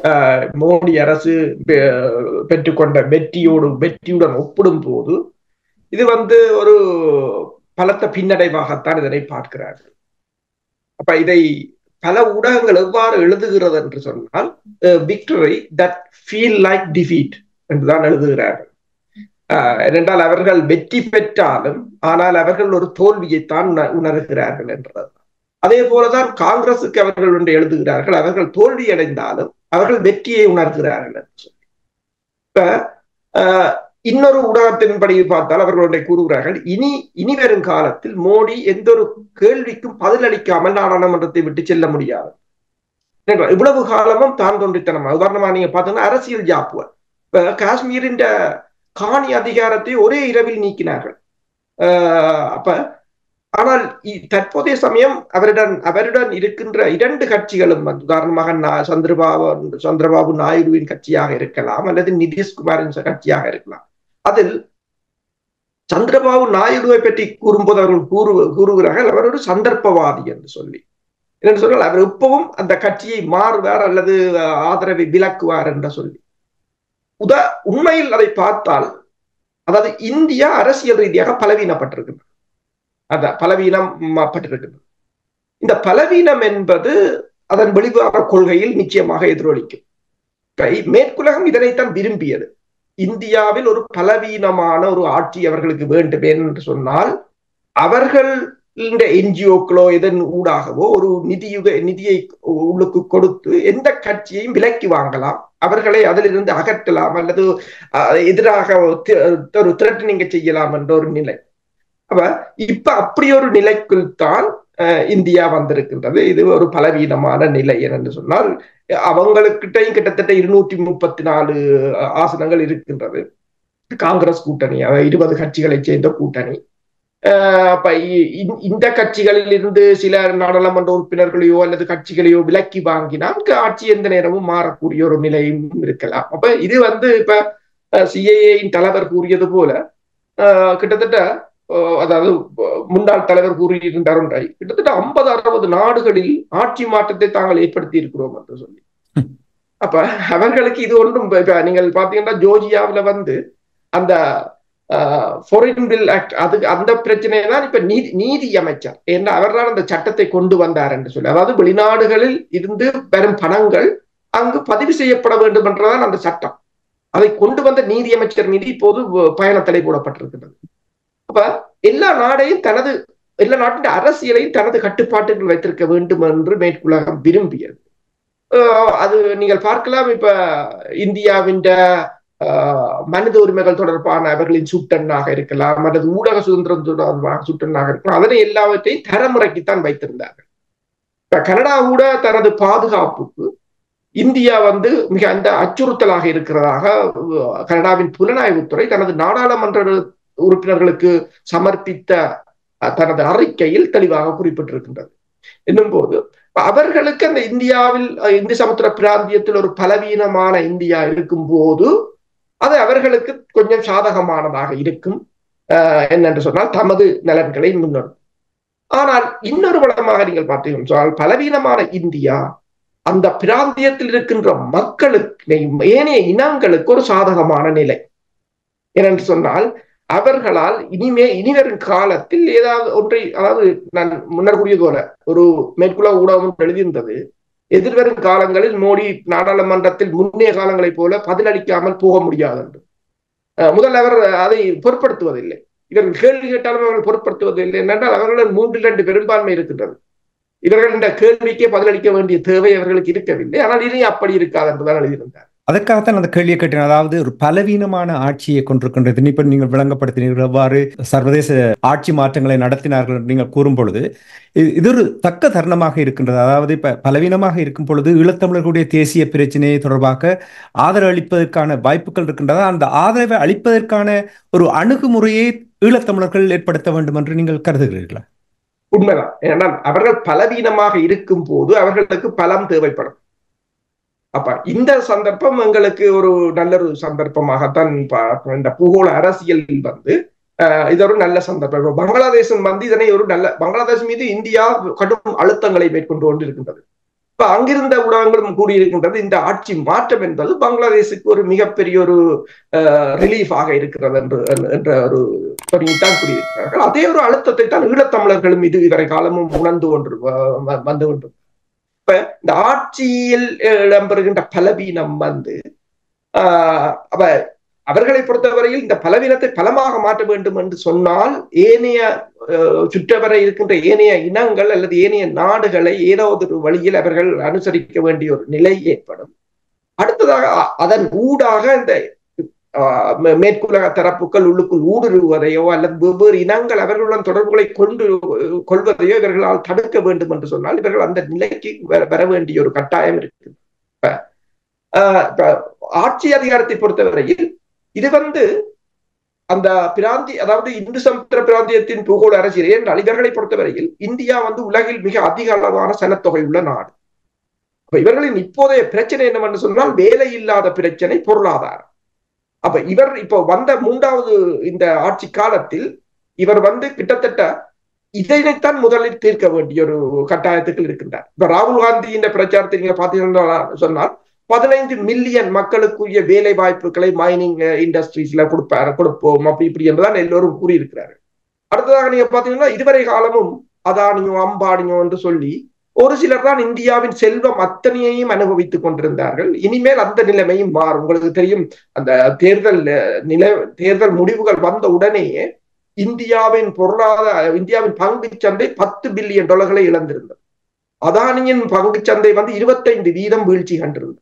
மோடி அரசு பெற்றுக்கொண்ட வெற்றியோடு வெற்றியுடன் ஒப்பிடும் போது இது வந்து ஒரு பலத்த பின்னடைவாகத்தான் இதனை பார்க்கிறார்கள் அப்ப இதை பல ஊடகங்கள் எவ்வாறு எழுதுகிறது என்று சொன்னால் victory that feel like defeat என்றுதான் எழுதுகிறார்கள் ஏனென்றால் அவர்கள் வெற்றி பெற்றாலும் ஆனால் அவர்கள் ஒரு தோல்வியைத்தான் உணர்கிறார்கள் என்றது அதே போலதான் காங்கிரசுக்கு அவர்கள் ஒன்று எழுதுகிறார்கள் அவர்கள் தோல்வி அடைந்தாலும் அவர்கள் வெற்றியை உணர்கிறார்கள் என்று சொல்லி இப்ப இன்னொரு ஊடகத்தின்படி பார்த்தால் அவர்களுடைய கூறுகிறார்கள் இனி இனி வரும் காலத்தில் மோடி எந்த ஒரு கேள்விக்கும் பதிலளிக்காமல் நாடாளுமன்றத்தை விட்டு செல்ல முடியாது இவ்வளவு காலமும் தான் தோன்றித்தனம் உதாரணமா நீங்க பார்த்தீங்கன்னா அரசியல் ஜாப்புவர் இப்ப காஷ்மீரின் காணி அதிகாரத்தை ஒரே இரவில் நீக்கினார்கள் அப்ப ஆனால் தற்போதைய சமயம் அவருடன் அவருடன் இருக்கின்ற இரண்டு கட்சிகளும் உதாரணமாக சந்திரபாபு சந்திரபாபு நாயுடுவின் கட்சியாக இருக்கலாம் அல்லது நிதிஷ்குமாரின் கட்சியாக இருக்கலாம் அதில் சந்திரபாபு நாயுடுவை பற்றி கூறும்போது அவர்கள் கூறு கூறுகிறார்கள் அவர் ஒரு சந்தர்ப்பவாதி என்று சொல்லி என்று சொன்னால் அவர் இப்பவும் அந்த கட்சியை மாறுவார் அல்லது ஆதரவை விலக்குவார் என்று சொல்லி உதா உண்மையில் அதை பார்த்தால் அதாவது இந்தியா அரசியல் ரீதியாக பலவீனப்பட்டிருக்கின்றது அத பலவீனப்பட்டிருக்கின்றது இந்த பலவீனம் என்பது அதன் வெளிவார கொள்கையில் நிச்சயமாக எதிரொலிக்கும் மேற்குலகம் இதனைத்தான் விரும்பியது இந்தியாவில் ஒரு பலவீனமான ஒரு ஆட்சி அவர்களுக்கு வேண்டும் என்று சொன்னால் அவர்கள் இந்த என்ஜிஓக்களோ இதன் ஊடாகவோ ஒரு நிதியுக நிதியை உள்ளுக்கு கொடுத்து எந்த கட்சியையும் விலக்கி வாங்கலாம் அவர்களை அதிலிருந்து அகற்றலாம் அல்லது எதிராக ஒரு திரட்டனிங்க செய்யலாம் என்ற ஒரு நிலை அப்ப இப்ப அப்படி ஒரு நிலைக்குள் தான் இந்தியா வந்திருக்கின்றது இது ஒரு பலவீனமான நிலை என்று சொன்னால் அவங்களுக்கிட்டையும் கிட்டத்தட்ட இருநூற்றி முப்பத்தி நாலு ஆசனங்கள் இருக்கின்றது காங்கிரஸ் கூட்டணி இருபது கட்சிகளை சேர்ந்த கூட்டணி அப்ப இந்த கட்சிகளில் இருந்து சில நாடாளுமன்ற உறுப்பினர்களையோ அல்லது கட்சிகளையோ விலக்கி வாங்கினால் ஆட்சி எந்த நேரமும் மாறக்கூடிய ஒரு நிலையும் இருக்கலாம் அப்ப இது வந்து இப்ப சிஏஏயின் தலைவர் கூறியது போல கிட்டத்தட்ட அதாவது முன்னாள் தலைவர் கூறியிருந்தார் ஒன்றை கிட்டத்தட்ட ஐம்பது அறுபது நாடுகளில் ஆட்சி மாற்றத்தை தாங்கள் ஏற்படுத்தி இருக்கிறோம் என்று சொல்லி அப்ப அவர்களுக்கு இது ஒன்றும் நீங்கள் பாத்தீங்கன்னா ஜோர்ஜியாவில வந்து அந்த ஃபாரின் பில் ஆக்ட் அது அந்த பிரச்சனையை தான் இப்ப நீதி நீதி அமைச்சர் ஏன்னா அவர் தான் அந்த சட்டத்தை கொண்டு வந்தார் என்று சொல்லி அதாவது வெளிநாடுகளில் இருந்து வரும் பணங்கள் அங்கு பதிவு செய்யப்பட வேண்டும் என்றதான் அந்த சட்டம் அதை கொண்டு வந்த நீதி அமைச்சர் மீது இப்போது பயண தடை போடப்பட்டிருக்கிறது அப்ப எல்லா நாடையும் தனது எல்லா நாட்டின் அரசியலையும் தனது கட்டுப்பாட்டுகள் வைத்திருக்க வேண்டும் என்று மேற்குலகம் விரும்பியது அது நீங்கள் பார்க்கலாம் இப்ப இந்தியாவின் மனித உரிமைகள் தொடர்பான அவர்களின் சுட்டனாக இருக்கலாம் அல்லது ஊடக சுதந்திரம் தொடர்பான சுட்டனாக இருக்கலாம் அதனை எல்லாவற்றையும் தரமுறைக்குத்தான் வைத்திருந்தார்கள் இப்ப கனடா கூட தனது பாதுகாப்புக்கு இந்தியா வந்து மிக அந்த அச்சுறுத்தலாக இருக்கிறதாக கனடாவின் புலனாய்வுத்துறை தனது நாடாளுமன்ற உறுப்பினர்களுக்கு சமர்ப்பித்த தனது அறிக்கையில் தெளிவாக குறிப்பிட்டிருக்கின்றது என்னும் போது அவர்களுக்கு அந்த இந்தியாவில் இந்திய சமுத்திர பிராந்தியத்தில் ஒரு பலவீனமான இந்தியா இருக்கும் போது அது அவர்களுக்கு கொஞ்சம் சாதகமானதாக இருக்கும் என்னென்று சொன்னால் தமது நலன்களை முன்னெடுக்கும் ஆனால் இன்னொரு வளமாக நீங்கள் பார்த்தீங்கன்னு சொன்னால் பலவீனமான இந்தியா அந்த பிராந்தியத்தில் இருக்கின்ற மக்களுக்கு ஏனைய இனங்களுக்கு ஒரு சாதகமான நிலை ஏனென்று சொன்னால் அவர்களால் இனிமே இனிவரும் காலத்தில் ஏதாவது ஒன்றை அதாவது நான் முன்னர் கூறியது போல ஒரு மேற்குலக ஊடகம் எழுதியிருந்தது எதிர்வரும் காலங்களில் மோடி நாடாளுமன்றத்தில் முன்னைய காலங்களைப் போல பதிலளிக்காமல் போக முடியாது என்று முதல் அவர் அதை பொருட்படுத்துவதில்லை இவர்கள் கேள்வி கேட்டாலும் அவர்கள் பொருட்படுத்துவதில்லை என்றால் அவர்களிடம் மூன்றில் ரெண்டு பெரும்பான்மை இருக்கின்றது இவர்கள் இந்த கேள்விக்கே பதிலளிக்க வேண்டிய தேவை அவர்களுக்கு இருக்கவில்லை ஆனால் இனி அப்படி இருக்காது என்றுதான் எழுதியிருந்தார் அதற்காகத்தான் அந்த கேள்வியை கேட்டேன் அதாவது ஒரு பலவீனமான ஆட்சியை கொண்டிருக்கின்றது இப்ப நீங்கள் விளங்கப்படுத்தினீர்கள் எவ்வாறு சர்வதேச ஆட்சி மாற்றங்களை நடத்தினார்கள் நீங்கள் கூறும் பொழுது இது ஒரு தக்க தருணமாக இருக்கின்றது அதாவது இப்ப பலவீனமாக இருக்கும் பொழுது ஈழத்தமிழர்களுடைய தேசிய பிரச்சனையை தொடர்பாக ஆதரவு அளிப்பதற்கான வாய்ப்புகள் இருக்கின்றதா அந்த ஆதரவை அளிப்பதற்கான ஒரு அணுகுமுறையை ஈழத்தமிழர்கள் ஏற்படுத்த வேண்டும் என்று நீங்கள் கருதுகிறீர்களா உண்மைதான் ஏன்னா அவர்கள் பலவீனமாக இருக்கும் போது அவர்களுக்கு பலம் தேவைப்படும் அப்ப இந்த சந்தர்ப்பம் எங்களுக்கு ஒரு நல்ல ஒரு சந்தர்ப்பமாகத்தான் இந்த பூகோள அரசியலில் வந்து இது ஒரு நல்ல சந்தர்ப்பம் பங்களாதேசம் வந்து இதனை ஒரு நல்ல பங்களாதேஷ் மீது இந்தியா கடும் அழுத்தங்களை மேற்கொண்டு கொண்டு இருக்கின்றது இப்ப அங்கிருந்த ஊடகங்களும் கூறியிருக்கின்றது இந்த ஆட்சி மாற்றம் என்பது பங்களாதேஷுக்கு ஒரு மிகப்பெரிய ஒரு ரிலீஃபாக இருக்கிறது என்று என்ற ஒரு தான் கூறியிருக்கிறார்கள் அதே ஒரு அழுத்தத்தை தான் ஈழத்தமிழர்களும் இது இதுவரை காலமும் உணர்ந்து கொண்டு வந்து கொண்டு இப்ப இந்த ஆட்சியில் இடம்பெறுகின்ற பலவீனம் வந்து ஆஹ் அவ அவர்களை பொறுத்தவரையில் இந்த பலவீனத்தை பலமாக மாற்ற வேண்டும் என்று சொன்னால் ஏனைய சுற்றவரை இருக்கின்ற ஏனைய இனங்கள் அல்லது ஏனைய நாடுகளை ஏதோ ஒரு வழியில் அவர்கள் அனுசரிக்க வேண்டிய ஒரு நிலை ஏற்படும் அடுத்ததாக அதன் ஊடாக இந்த மேற்குலக தரப்புகள் உள்ளுக்குள் ஊடுருவதையோ அல்லது வெவ்வேறு இனங்கள் அவர்களுடன் தொடர்புகளை கொண்டு கொள்வதையோ இவர்களால் தடுக்க வேண்டும் என்று சொன்னால் இவர்கள் அந்த நிலைக்கு வர வேண்டிய ஒரு கட்டாயம் இருக்கு ஆட்சி அதிகாரத்தை பொறுத்தவரையில் இது வந்து அந்த பிராந்தி அதாவது இந்து சமுத்திர பிராந்தியத்தின் பூகோள அரசியல் என்றால் இவர்களை பொறுத்தவரையில் இந்தியா வந்து உலகில் மிக அதிக அளவான சனத்தொகை உள்ள நாடு அப்ப இவர்களின் இப்போதைய பிரச்சனை என்னவென்று சொன்னால் வேலை இல்லாத பிரச்சனை பொருளாதாரம் அப்ப இவர் இப்போ வந்த மூன்றாவது இந்த ஆட்சி காலத்தில் இவர் வந்து கிட்டத்தட்ட இதனைத்தான் முதலில் தீர்க்க வேண்டிய ஒரு கட்டாயத்துக்கு இருக்கின்றார் இப்ப ராகுல் காந்தி இந்த பிரச்சாரத்தை நீங்க பாத்தீங்கன்னா சொன்னால் பதினைந்து மில்லியன் மக்களுக்குரிய வேலை வாய்ப்புகளை மைனிங் இண்டஸ்ட்ரீஸ்ல கொடுப்பாரு கொடுப்போம் அப்படி இப்படி என்றுதான் எல்லோரும் கூறியிருக்கிறாரு அடுத்ததாக நீங்க பாத்தீங்கன்னா இதுவரை காலமும் அதானியோ அம்பானியோ என்று சொல்லி ஒரு சிலர் தான் இந்தியாவின் செல்வம் அத்தனையையும் அனுபவித்துக் கொண்டிருந்தார்கள் இனிமேல் அந்த நிலைமையும் மாறும் உங்களுக்கு தெரியும் அந்த தேர்தல் நிலை தேர்தல் முடிவுகள் வந்த உடனேயே இந்தியாவின் பொருளாதார இந்தியாவின் பங்கு சந்தை பத்து பில்லியன் டாலர்களை இழந்திருந்தது அதானியின் பங்கு சந்தை வந்து இருபத்தைந்து வீதம் வீழ்ச்சி கண்டிருந்தது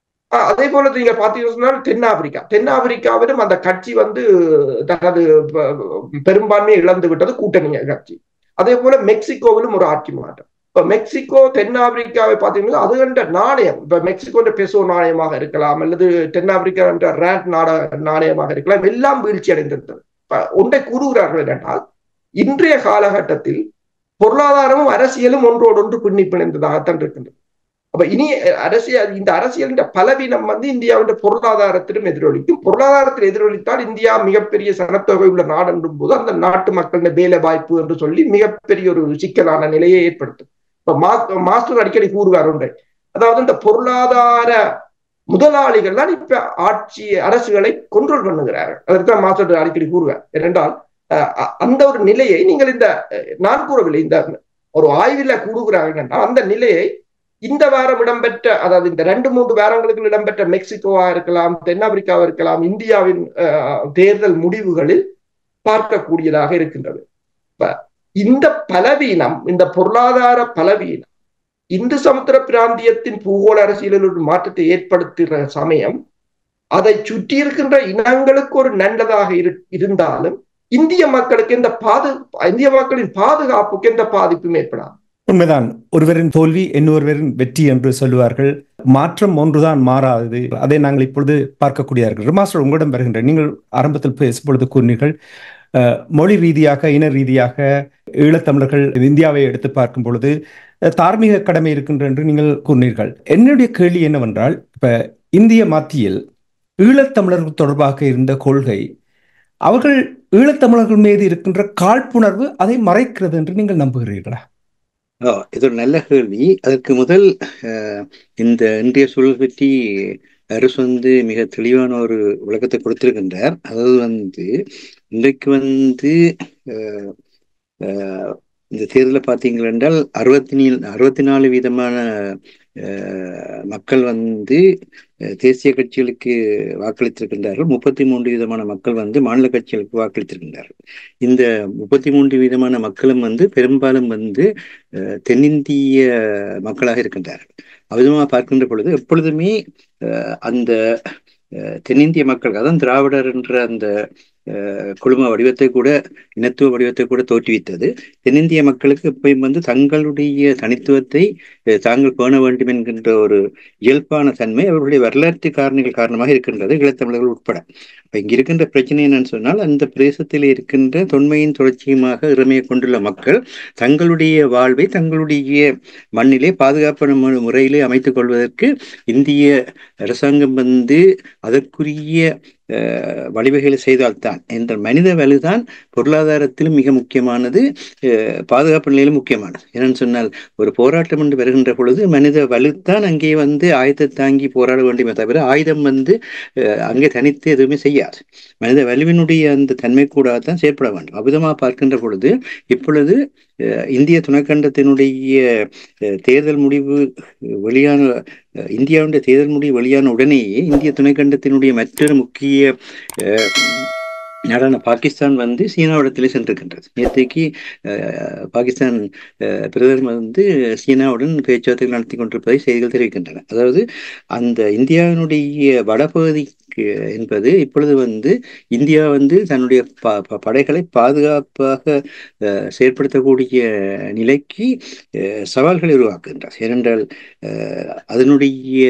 அதே போல நீங்க பாத்தீங்கன்னா தென்னாப்பிரிக்கா தென்னாப்பிரிக்காவிலும் அந்த கட்சி வந்து தனது பெரும்பான்மையை இழந்து விட்டது கூட்டணி கட்சி அதே போல மெக்சிகோவிலும் ஒரு ஆட்சி மாற்றம் இப்ப மெக்சிகோ தென்னாப்பிரிக்காவை பார்த்தீங்கன்னா அது என்ற நாணயம் இப்ப மெக்சிகோ பெசோ நாணயமாக இருக்கலாம் அல்லது தென்னாப்பிரிக்கா என்ற ரேண்ட் நாட நாணயமாக இருக்கலாம் எல்லாம் வீழ்ச்சி அடைந்திருந்தது ஒன்றை கூறுகிறார்கள் என்றால் இன்றைய காலகட்டத்தில் பொருளாதாரமும் அரசியலும் ஒன்றோடு ஒன்று பின்னி பிணைந்ததாகத்தான் இருக்கின்றது அப்ப இனி அரசியல் இந்த அரசியலின் பலவீனம் வந்து இந்தியாவின் பொருளாதாரத்திலும் எதிரொலிக்கும் பொருளாதாரத்தில் எதிரொலித்தால் இந்தியா மிகப்பெரிய சனத்தொகை உள்ள நாடு என்றும் போது அந்த நாட்டு மக்களின் வேலை வாய்ப்பு என்று சொல்லி மிகப்பெரிய ஒரு சிக்கலான நிலையை ஏற்படுத்தும் இப்ப மாஸ்டர் அடிக்கடி கூறுவார் ஒன்றை அதாவது இந்த பொருளாதார முதலாளிகள் தான் இப்ப ஆட்சி அரசுகளை கொண்ட்ரோல் பண்ணுகிறார்கள் அதற்கு தான் மாஸ்டர் அடிக்கடி கூறுவார் ஏனென்றால் அந்த ஒரு நிலையை நீங்கள் இந்த நான் கூறவில்லை இந்த ஒரு ஆய்வில் கூறுகிறார்கள் என்றால் அந்த நிலையை இந்த வாரம் இடம்பெற்ற அதாவது இந்த ரெண்டு மூன்று வாரங்களுக்கு இடம்பெற்ற மெக்சிகோவா இருக்கலாம் தென்னாப்பிரிக்காவா இருக்கலாம் இந்தியாவின் தேர்தல் முடிவுகளில் பார்க்கக்கூடியதாக இருக்கின்றது இந்த பலவீனம் இந்த பொருளாதார பலவீனம் இந்து சமுத்திர பிராந்தியத்தின் பூகோள அரசியலில் ஒரு மாற்றத்தை ஏற்படுத்துகிற சமயம் அதை சுற்றி இருக்கின்ற இனங்களுக்கு ஒரு நல்லதாக இருந்தாலும் இந்திய மக்களுக்கு எந்த பாது இந்திய மக்களின் பாதுகாப்புக்கு எந்த பாதிப்பும் ஏற்படாது உண்மைதான் ஒருவரின் தோல்வி இன்னொருவரின் வெற்றி என்று சொல்லுவார்கள் மாற்றம் ஒன்றுதான் மாறாதது அதை நாங்கள் இப்பொழுது பார்க்கக்கூடியார்கள் மாஸ்டர் உங்களிடம் வருகின்ற நீங்கள் ஆரம்பத்தில் பேசும் பொழுது கூறினீர்கள் மொழி ரீதியாக இன ரீதியாக ஈழத்தமிழர்கள் இந்தியாவை எடுத்து பார்க்கும் பொழுது தார்மீக கடமை இருக்கின்ற என்று நீங்கள் கூறினீர்கள் என்னுடைய கேள்வி என்னவென்றால் இப்ப இந்திய மத்தியில் ஈழத்தமிழர்கள் தொடர்பாக இருந்த கொள்கை அவர்கள் ஈழத்தமிழர்கள் மீது இருக்கின்ற காழ்ப்புணர்வு அதை மறைக்கிறது என்று நீங்கள் நம்புகிறீர்களா இது ஒரு நல்ல கேள்வி அதற்கு முதல் இந்த இன்றைய சூழல் பற்றி அரசு வந்து மிக தெளிவான ஒரு விளக்கத்தை கொடுத்திருக்கின்றார் அதாவது வந்து இன்றைக்கு வந்து இந்த தேர்தலில் பார்த்தீங்கள் என்றால் அறுபத்தி நீ அறுபத்தி நாலு வீதமான மக்கள் வந்து தேசிய கட்சிகளுக்கு வாக்களித்திருக்கின்றார்கள் முப்பத்தி மூன்று விதமான மக்கள் வந்து மாநில கட்சிகளுக்கு வாக்களித்திருக்கின்றார்கள் இந்த முப்பத்தி மூன்று விதமான மக்களும் வந்து பெரும்பாலும் வந்து தென்னிந்திய மக்களாக இருக்கின்றார்கள் அவ்விதமாக பார்க்கின்ற பொழுது எப்பொழுதுமே அந்த தென்னிந்திய மக்கள் அதான் திராவிடர் என்ற அந்த குழும வடிவத்தை கூட இனத்துவ வடிவத்தை கூட தோற்றுவித்தது தென்னிந்திய மக்களுக்கு எப்பயும் வந்து தங்களுடைய தனித்துவத்தை தாங்கள் பேண வேண்டும் என்கின்ற ஒரு இயல்பான தன்மை அவர்களுடைய வரலாற்று காரணிகள் காரணமாக இருக்கின்றது ஈழத்தமிழர்கள் உட்பட இப்போ இங்கே இருக்கின்ற பிரச்சனை என்னன்னு சொன்னால் அந்த பிரதேசத்தில் இருக்கின்ற தொன்மையின் தொடர்ச்சியுமாக இறமையை கொண்டுள்ள மக்கள் தங்களுடைய வாழ்வை தங்களுடைய மண்ணிலே பாதுகாப்பான முறையிலே அமைத்துக் கொள்வதற்கு இந்திய அரசாங்கம் வந்து அதற்குரிய வழிவகைகளை செய்தால்தான் என்ற மனித வலுதான் பொருளாதாரத்திலும் மிக முக்கியமானது பாதுகாப்பு நிலையிலும் முக்கியமானது என்னன்னு சொன்னால் ஒரு போராட்டம் என்று வருகின்ற பொழுது மனித வலுத்தான் அங்கே வந்து ஆயுதத்தை தாங்கி போராட வேண்டுமே தவிர ஆயுதம் வந்து அங்கே தனித்து எதுவுமே செய்யாது மனித வலுவினுடைய அந்த தன்மை கூட தான் செயற்பட வேண்டும் அபிதமாக பார்க்கின்ற பொழுது இப்பொழுது இந்திய துணைக்கண்டத்தினுடைய தேர்தல் முடிவு வெளியான இந்தியாவுடைய தேர்தல் முடிவு வெளியான உடனேயே இந்திய துணைக்கண்டத்தினுடைய மற்றொரு முக்கிய நாடான பாகிஸ்தான் வந்து சீனாவிடத்திலே சென்றிருக்கின்றது நேற்றைக்கு பாகிஸ்தான் பிரதமர் வந்து சீனாவுடன் பேச்சுவார்த்தை நடத்தி கொண்டிருப்பதை செய்திகள் தெரிவிக்கின்றன அதாவது அந்த இந்தியாவினுடைய வடபகுதி என்பது இப்பொழுது வந்து இந்தியா வந்து தன்னுடைய படைகளை பாதுகாப்பாக செயற்படுத்தக்கூடிய நிலைக்கு சவால்களை உருவாக்குகின்றார் ஏனென்றால் அதனுடைய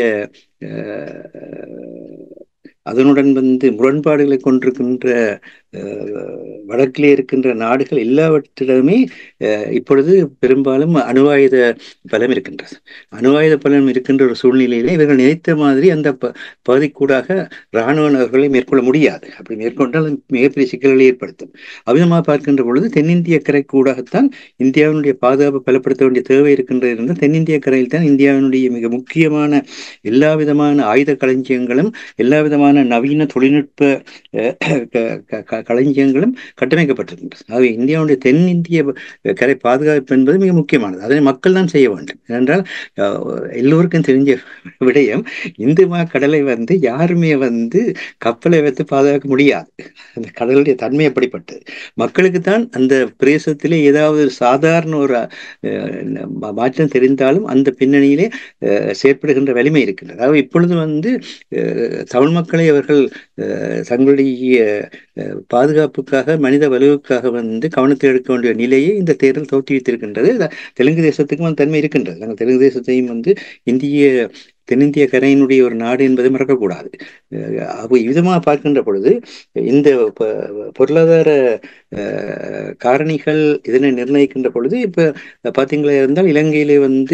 அதனுடன் வந்து முரண்பாடுகளை கொண்டிருக்கின்ற வடக்கிலே இருக்கின்ற நாடுகள் எல்லாவற்றிடமே இப்பொழுது பெரும்பாலும் அணுவாயுத பலம் இருக்கின்றது அணுவாயுத பலம் இருக்கின்ற ஒரு சூழ்நிலையிலே இவர்கள் நினைத்த மாதிரி அந்த பகுதிக்கூடாக இராணுவ நகர்களை மேற்கொள்ள முடியாது அப்படி மேற்கொண்டால் மிகப்பெரிய சிக்கல்களை ஏற்படுத்தும் அவ்விதமாக பார்க்கின்ற பொழுது தென்னிந்திய கரை கூடாகத்தான் இந்தியாவினுடைய பாதுகாப்பு பலப்படுத்த வேண்டிய தேவை இருக்கின்றது இருந்தால் தென்னிந்திய கரையில் தான் இந்தியாவினுடைய மிக முக்கியமான எல்லா விதமான ஆயுத களஞ்சியங்களும் எல்லா விதமான நவீன தொழில்நுட்ப களஞ்சியங்களும் கட்டமைக்கப்பட்டிருக்கின்றது ஆகவே இந்தியாவுடைய தென்னிந்திய கரை பாதுகாப்பு என்பது மிக முக்கியமானது அதனை மக்கள் தான் செய்ய வேண்டும் ஏனென்றால் எல்லோருக்கும் தெரிஞ்ச விடயம் இந்து மா கடலை வந்து யாருமே வந்து கப்பலை வைத்து பாதுகாக்க முடியாது அந்த கடலுடைய தன்மை அப்படிப்பட்டது மக்களுக்கு தான் அந்த பிரதேசத்திலே ஏதாவது சாதாரண ஒரு மாற்றம் தெரிந்தாலும் அந்த பின்னணியிலே செயற்படுகின்ற வலிமை இருக்கின்றது அதாவது இப்பொழுது வந்து தமிழ் மக்களை அவர்கள் தங்களுடைய பாதுகாப்புக்காக மனித வலுவுக்காக வந்து கவனத்தை எடுக்க வேண்டிய நிலையை இந்த தேர்தல் தோற்றுவித்திருக்கின்றது தெலுங்கு தேசத்துக்கும் அந்த தன்மை இருக்கின்றது நாங்கள் தெலுங்கு தேசத்தையும் வந்து இந்திய தென்னிந்திய கரையினுடைய ஒரு நாடு என்பதை மறக்கக்கூடாது அப்போ விதமாக பார்க்கின்ற பொழுது இந்த பொருளாதார காரணிகள் இதனை நிர்ணயிக்கின்ற பொழுது இப்போ பார்த்தீங்களா இருந்தால் இலங்கையிலே வந்து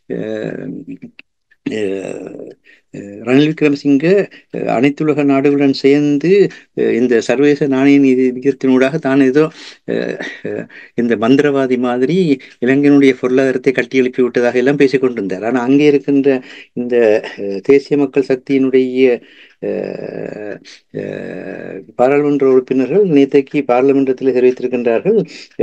ரணில் விக்ரமசிங்க அனைத்துலக நாடுகளுடன் சேர்ந்து இந்த சர்வதேச நாணய நிதி விகிதத்தினூடாக தான் ஏதோ இந்த மந்திரவாதி மாதிரி இலங்கையினுடைய பொருளாதாரத்தை கட்டி எழுப்பி விட்டதாக எல்லாம் பேசிக் கொண்டிருந்தார் ஆனால் அங்கே இருக்கின்ற இந்த தேசிய மக்கள் சக்தியினுடைய பாராளுமன்ற உறுப்பினர்கள் நேற்றைக்கு பாராளுமன்றத்தில் தெரிவித்திருக்கின்றார்கள்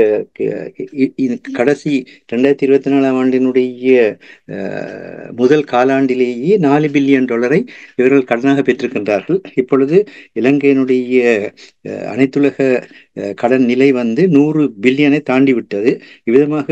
கடைசி ரெண்டாயிரத்தி இருபத்தி நாலாம் ஆண்டினுடைய முதல் காலாண்டிலேயே நாலு பில்லியன் டாலரை இவர்கள் கடனாக பெற்றிருக்கின்றார்கள் இப்பொழுது இலங்கையினுடைய அனைத்துலக கடன் நிலை வந்து நூறு பில்லியனை தாண்டி விட்டது இவ்விதமாக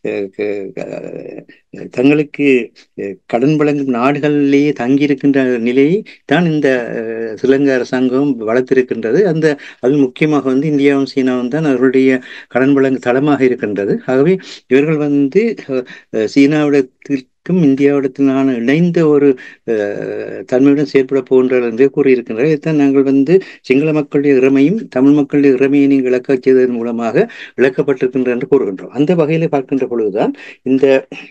தங்களுக்கு கடன் வழங்கும் நாடுகளிலேயே தங்கியிருக்கின்ற நிலையை தான் இந்த ஸ்ரீலங்கா அரசாங்கம் வளர்த்திருக்கின்றது அந்த அது முக்கியமாக வந்து இந்தியாவும் சீனாவும் தான் அவர்களுடைய கடன் வழங்கு தளமாக இருக்கின்றது ஆகவே இவர்கள் வந்து சீனாவிடத்திற்கு க்கும் இந்தியாவிடத்திலான இணைந்த ஒரு தன்மையுடன் செயற்பட போகின்றார்கள் என்றே கூறியிருக்கின்றனர் இதைத்தான் நாங்கள் வந்து சிங்கள மக்களுடைய இறமையும் தமிழ் மக்களுடைய இறமையை நீங்கள் இழக்க செய்ததன் மூலமாக இழக்கப்பட்டிருக்கின்ற என்று கூறுகின்றோம் அந்த வகையில பார்க்கின்ற பொழுதுதான் இந்த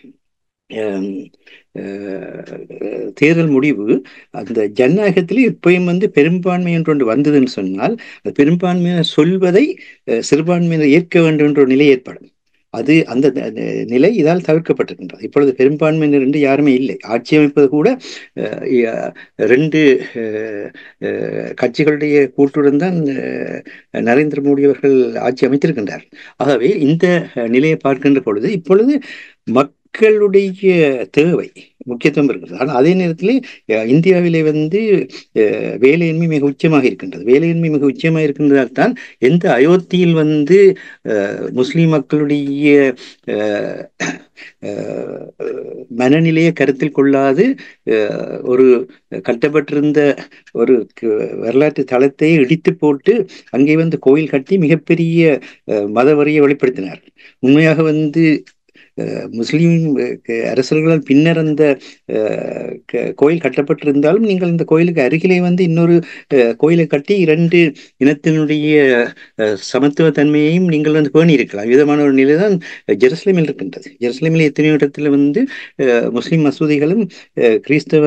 தேர்தல் முடிவு அந்த ஜனநாயகத்திலே இப்பயும் வந்து பெரும்பான்மை என்று ஒன்று வந்ததுன்னு சொன்னால் அது பெரும்பான்மையினர் சொல்வதை சிறுபான்மையினர் ஏற்க வேண்டும் என்ற ஒரு நிலை ஏற்படும் அது அந்த நிலை இதால் தவிர்க்கப்பட்டிருக்கின்றது இப்பொழுது பெரும்பான்மையினர் என்று யாருமே இல்லை ஆட்சி அமைப்பது கூட ரெண்டு கட்சிகளுடைய கூட்டுடன் தான் நரேந்திர மோடி அவர்கள் ஆட்சி அமைத்திருக்கின்றார் ஆகவே இந்த நிலையை பார்க்கின்ற பொழுது இப்பொழுது மக்களுடைய தேவை முக்கியத்துவம் இருக்கிறது ஆனால் அதே நேரத்தில் இந்தியாவிலே வந்து வேலையின்மை மிக உச்சமாக இருக்கின்றது வேலையின்மை மிக உச்சமாக இருக்கின்றதால் தான் எந்த அயோத்தியில் வந்து முஸ்லிம் மக்களுடைய மனநிலையை கருத்தில் கொள்ளாது ஒரு கட்டப்பட்டிருந்த ஒரு வரலாற்று தளத்தை இடித்து போட்டு அங்கே வந்து கோயில் கட்டி மிகப்பெரிய மதவரியை வெளிப்படுத்தினார் உண்மையாக வந்து முஸ்லீம் அரசர்களால் பின்னர் அந்த கோயில் கட்டப்பட்டிருந்தாலும் நீங்கள் இந்த கோயிலுக்கு அருகிலே வந்து இன்னொரு கோயிலை கட்டி இரண்டு இனத்தினுடைய சமத்துவ தன்மையையும் நீங்கள் வந்து பேணி இருக்கலாம் விதமான ஒரு நிலை தான் ஜெருசலேமில் இருக்கின்றது ஜெருசலேமில் எத்தனையோ இடத்துல வந்து முஸ்லீம் மசூதிகளும் கிறிஸ்தவ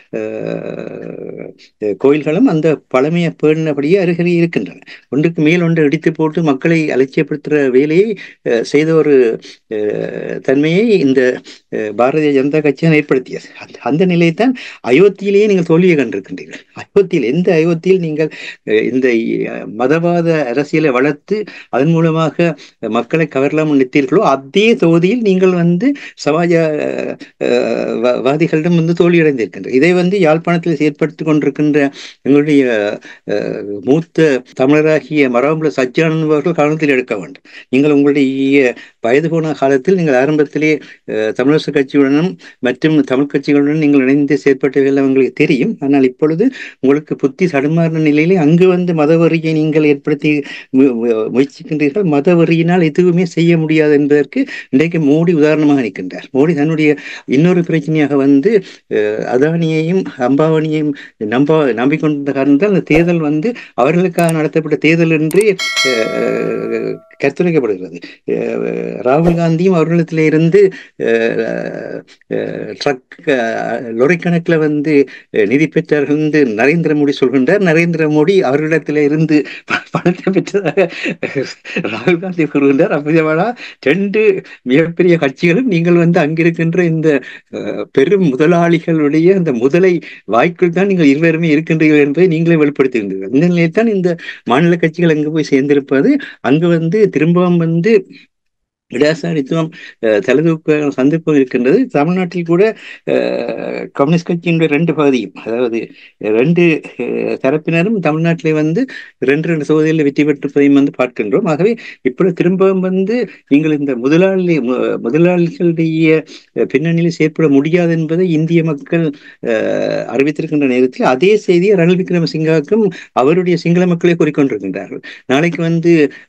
கோயில்களும் அந்த பழமையை பேணினபடியே அருகே இருக்கின்றன ஒன்றுக்கு மேல் ஒன்று இடித்து போட்டு மக்களை அலட்சியப்படுத்துகிற வேலையை செய்த ஒரு தன்மையை இந்த பாரதிய ஜனதா கட்சியால் ஏற்படுத்தியது அந்த நிலையைத்தான் அயோத்தியிலேயே நீங்கள் தோல்வியை கண்டிருக்கின்றீர்கள் அயோத்தியில் எந்த அயோத்தியில் நீங்கள் இந்த மதவாத அரசியலை வளர்த்து அதன் மூலமாக மக்களை கவரலாம் நிறுத்தீர்களோ அதே தொகுதியில் நீங்கள் வந்து சமாஜ வாதிகளிடம் வந்து தோல்வியடைந்திருக்கின்ற இதை வந்து யாழ்ப்பாணத்தில் ஏற்படுத்தி கொண்டிருக்கின்ற எங்களுடைய மூத்த தமிழராகிய மரபுல சச்சியானந்த் அவர்கள் கவனத்தில் எடுக்க வேண்டும் நீங்கள் உங்களுடைய வயது போன காலத்தில் நீங்கள் ஆரம்பத்திலே தமிழரசு கட்சியுடனும் மற்றும் தமிழ் கட்சிகளுடன் நீங்கள் இணைந்து செயற்பட்டவர்கள் உங்களுக்கு தெரியும் ஆனால் இப்பொழுது உங்களுக்கு புத்தி தடுமாறின நிலையிலே அங்கு வந்து மதவரியை நீங்கள் ஏற்படுத்தி முயற்சிக்கின்றீர்கள் மதவரியினால் எதுவுமே செய்ய முடியாது என்பதற்கு இன்றைக்கு மோடி உதாரணமாக நிற்கின்றார் மோடி தன்னுடைய இன்னொரு பிரச்சனையாக வந்து அதானியையும் அம்பாவனியையும் நம்ப நம்பிக்கொண்ட காரணத்தால் அந்த தேர்தல் வந்து அவர்களுக்காக நடத்தப்பட்ட தேர்தல் என்று கருத்துரைக்கப்படுகிறது ராகுல் காந்தியும் அவர்களிடத்தில் இருந்து ட்ரக் லொரி கணக்கில் வந்து நிதி பெற்றார்கள் என்று நரேந்திர மோடி சொல்கின்றார் நரேந்திர மோடி அவர்களிடத்தில் இருந்து பணத்தை பெற்றதாக ராகுல் காந்தி கூறுகின்றார் அப்படியா ரெண்டு மிகப்பெரிய கட்சிகளும் நீங்கள் வந்து அங்கிருக்கின்ற இந்த பெரும் முதலாளிகளுடைய அந்த முதலை வாய்க்குள் தான் நீங்கள் இருவருமே இருக்கின்றீர்கள் என்பதை நீங்களே வெளிப்படுத்துகின்றீர்கள் இந்த நிலையில் தான் இந்த மாநில கட்சிகள் அங்கு போய் சேர்ந்திருப்பது அங்கு வந்து திரும்பவும் வந்து இடசாரித்துவம் தலைதூக்க சந்திப்பும் இருக்கின்றது தமிழ்நாட்டில் கூட கம்யூனிஸ்ட் கட்சியினுடைய ரெண்டு பகுதியும் அதாவது ரெண்டு தரப்பினரும் தமிழ்நாட்டிலே வந்து ரெண்டு ரெண்டு தொகுதிகளில் வெற்றி பெற்றிருப்பதையும் வந்து பார்க்கின்றோம் ஆகவே இப்பொழுது திரும்பவும் வந்து நீங்கள் இந்த முதலாளி முதலாளிகளுடைய பின்னணியில் செயற்பட முடியாது என்பதை இந்திய மக்கள் அறிவித்திருக்கின்ற நேரத்தில் அதே செய்தியை ரணில் விக்ரமசிங்காவுக்கும் அவருடைய சிங்கள மக்களே கூறிக்கொண்டிருக்கின்றார்கள் நாளைக்கு வந்து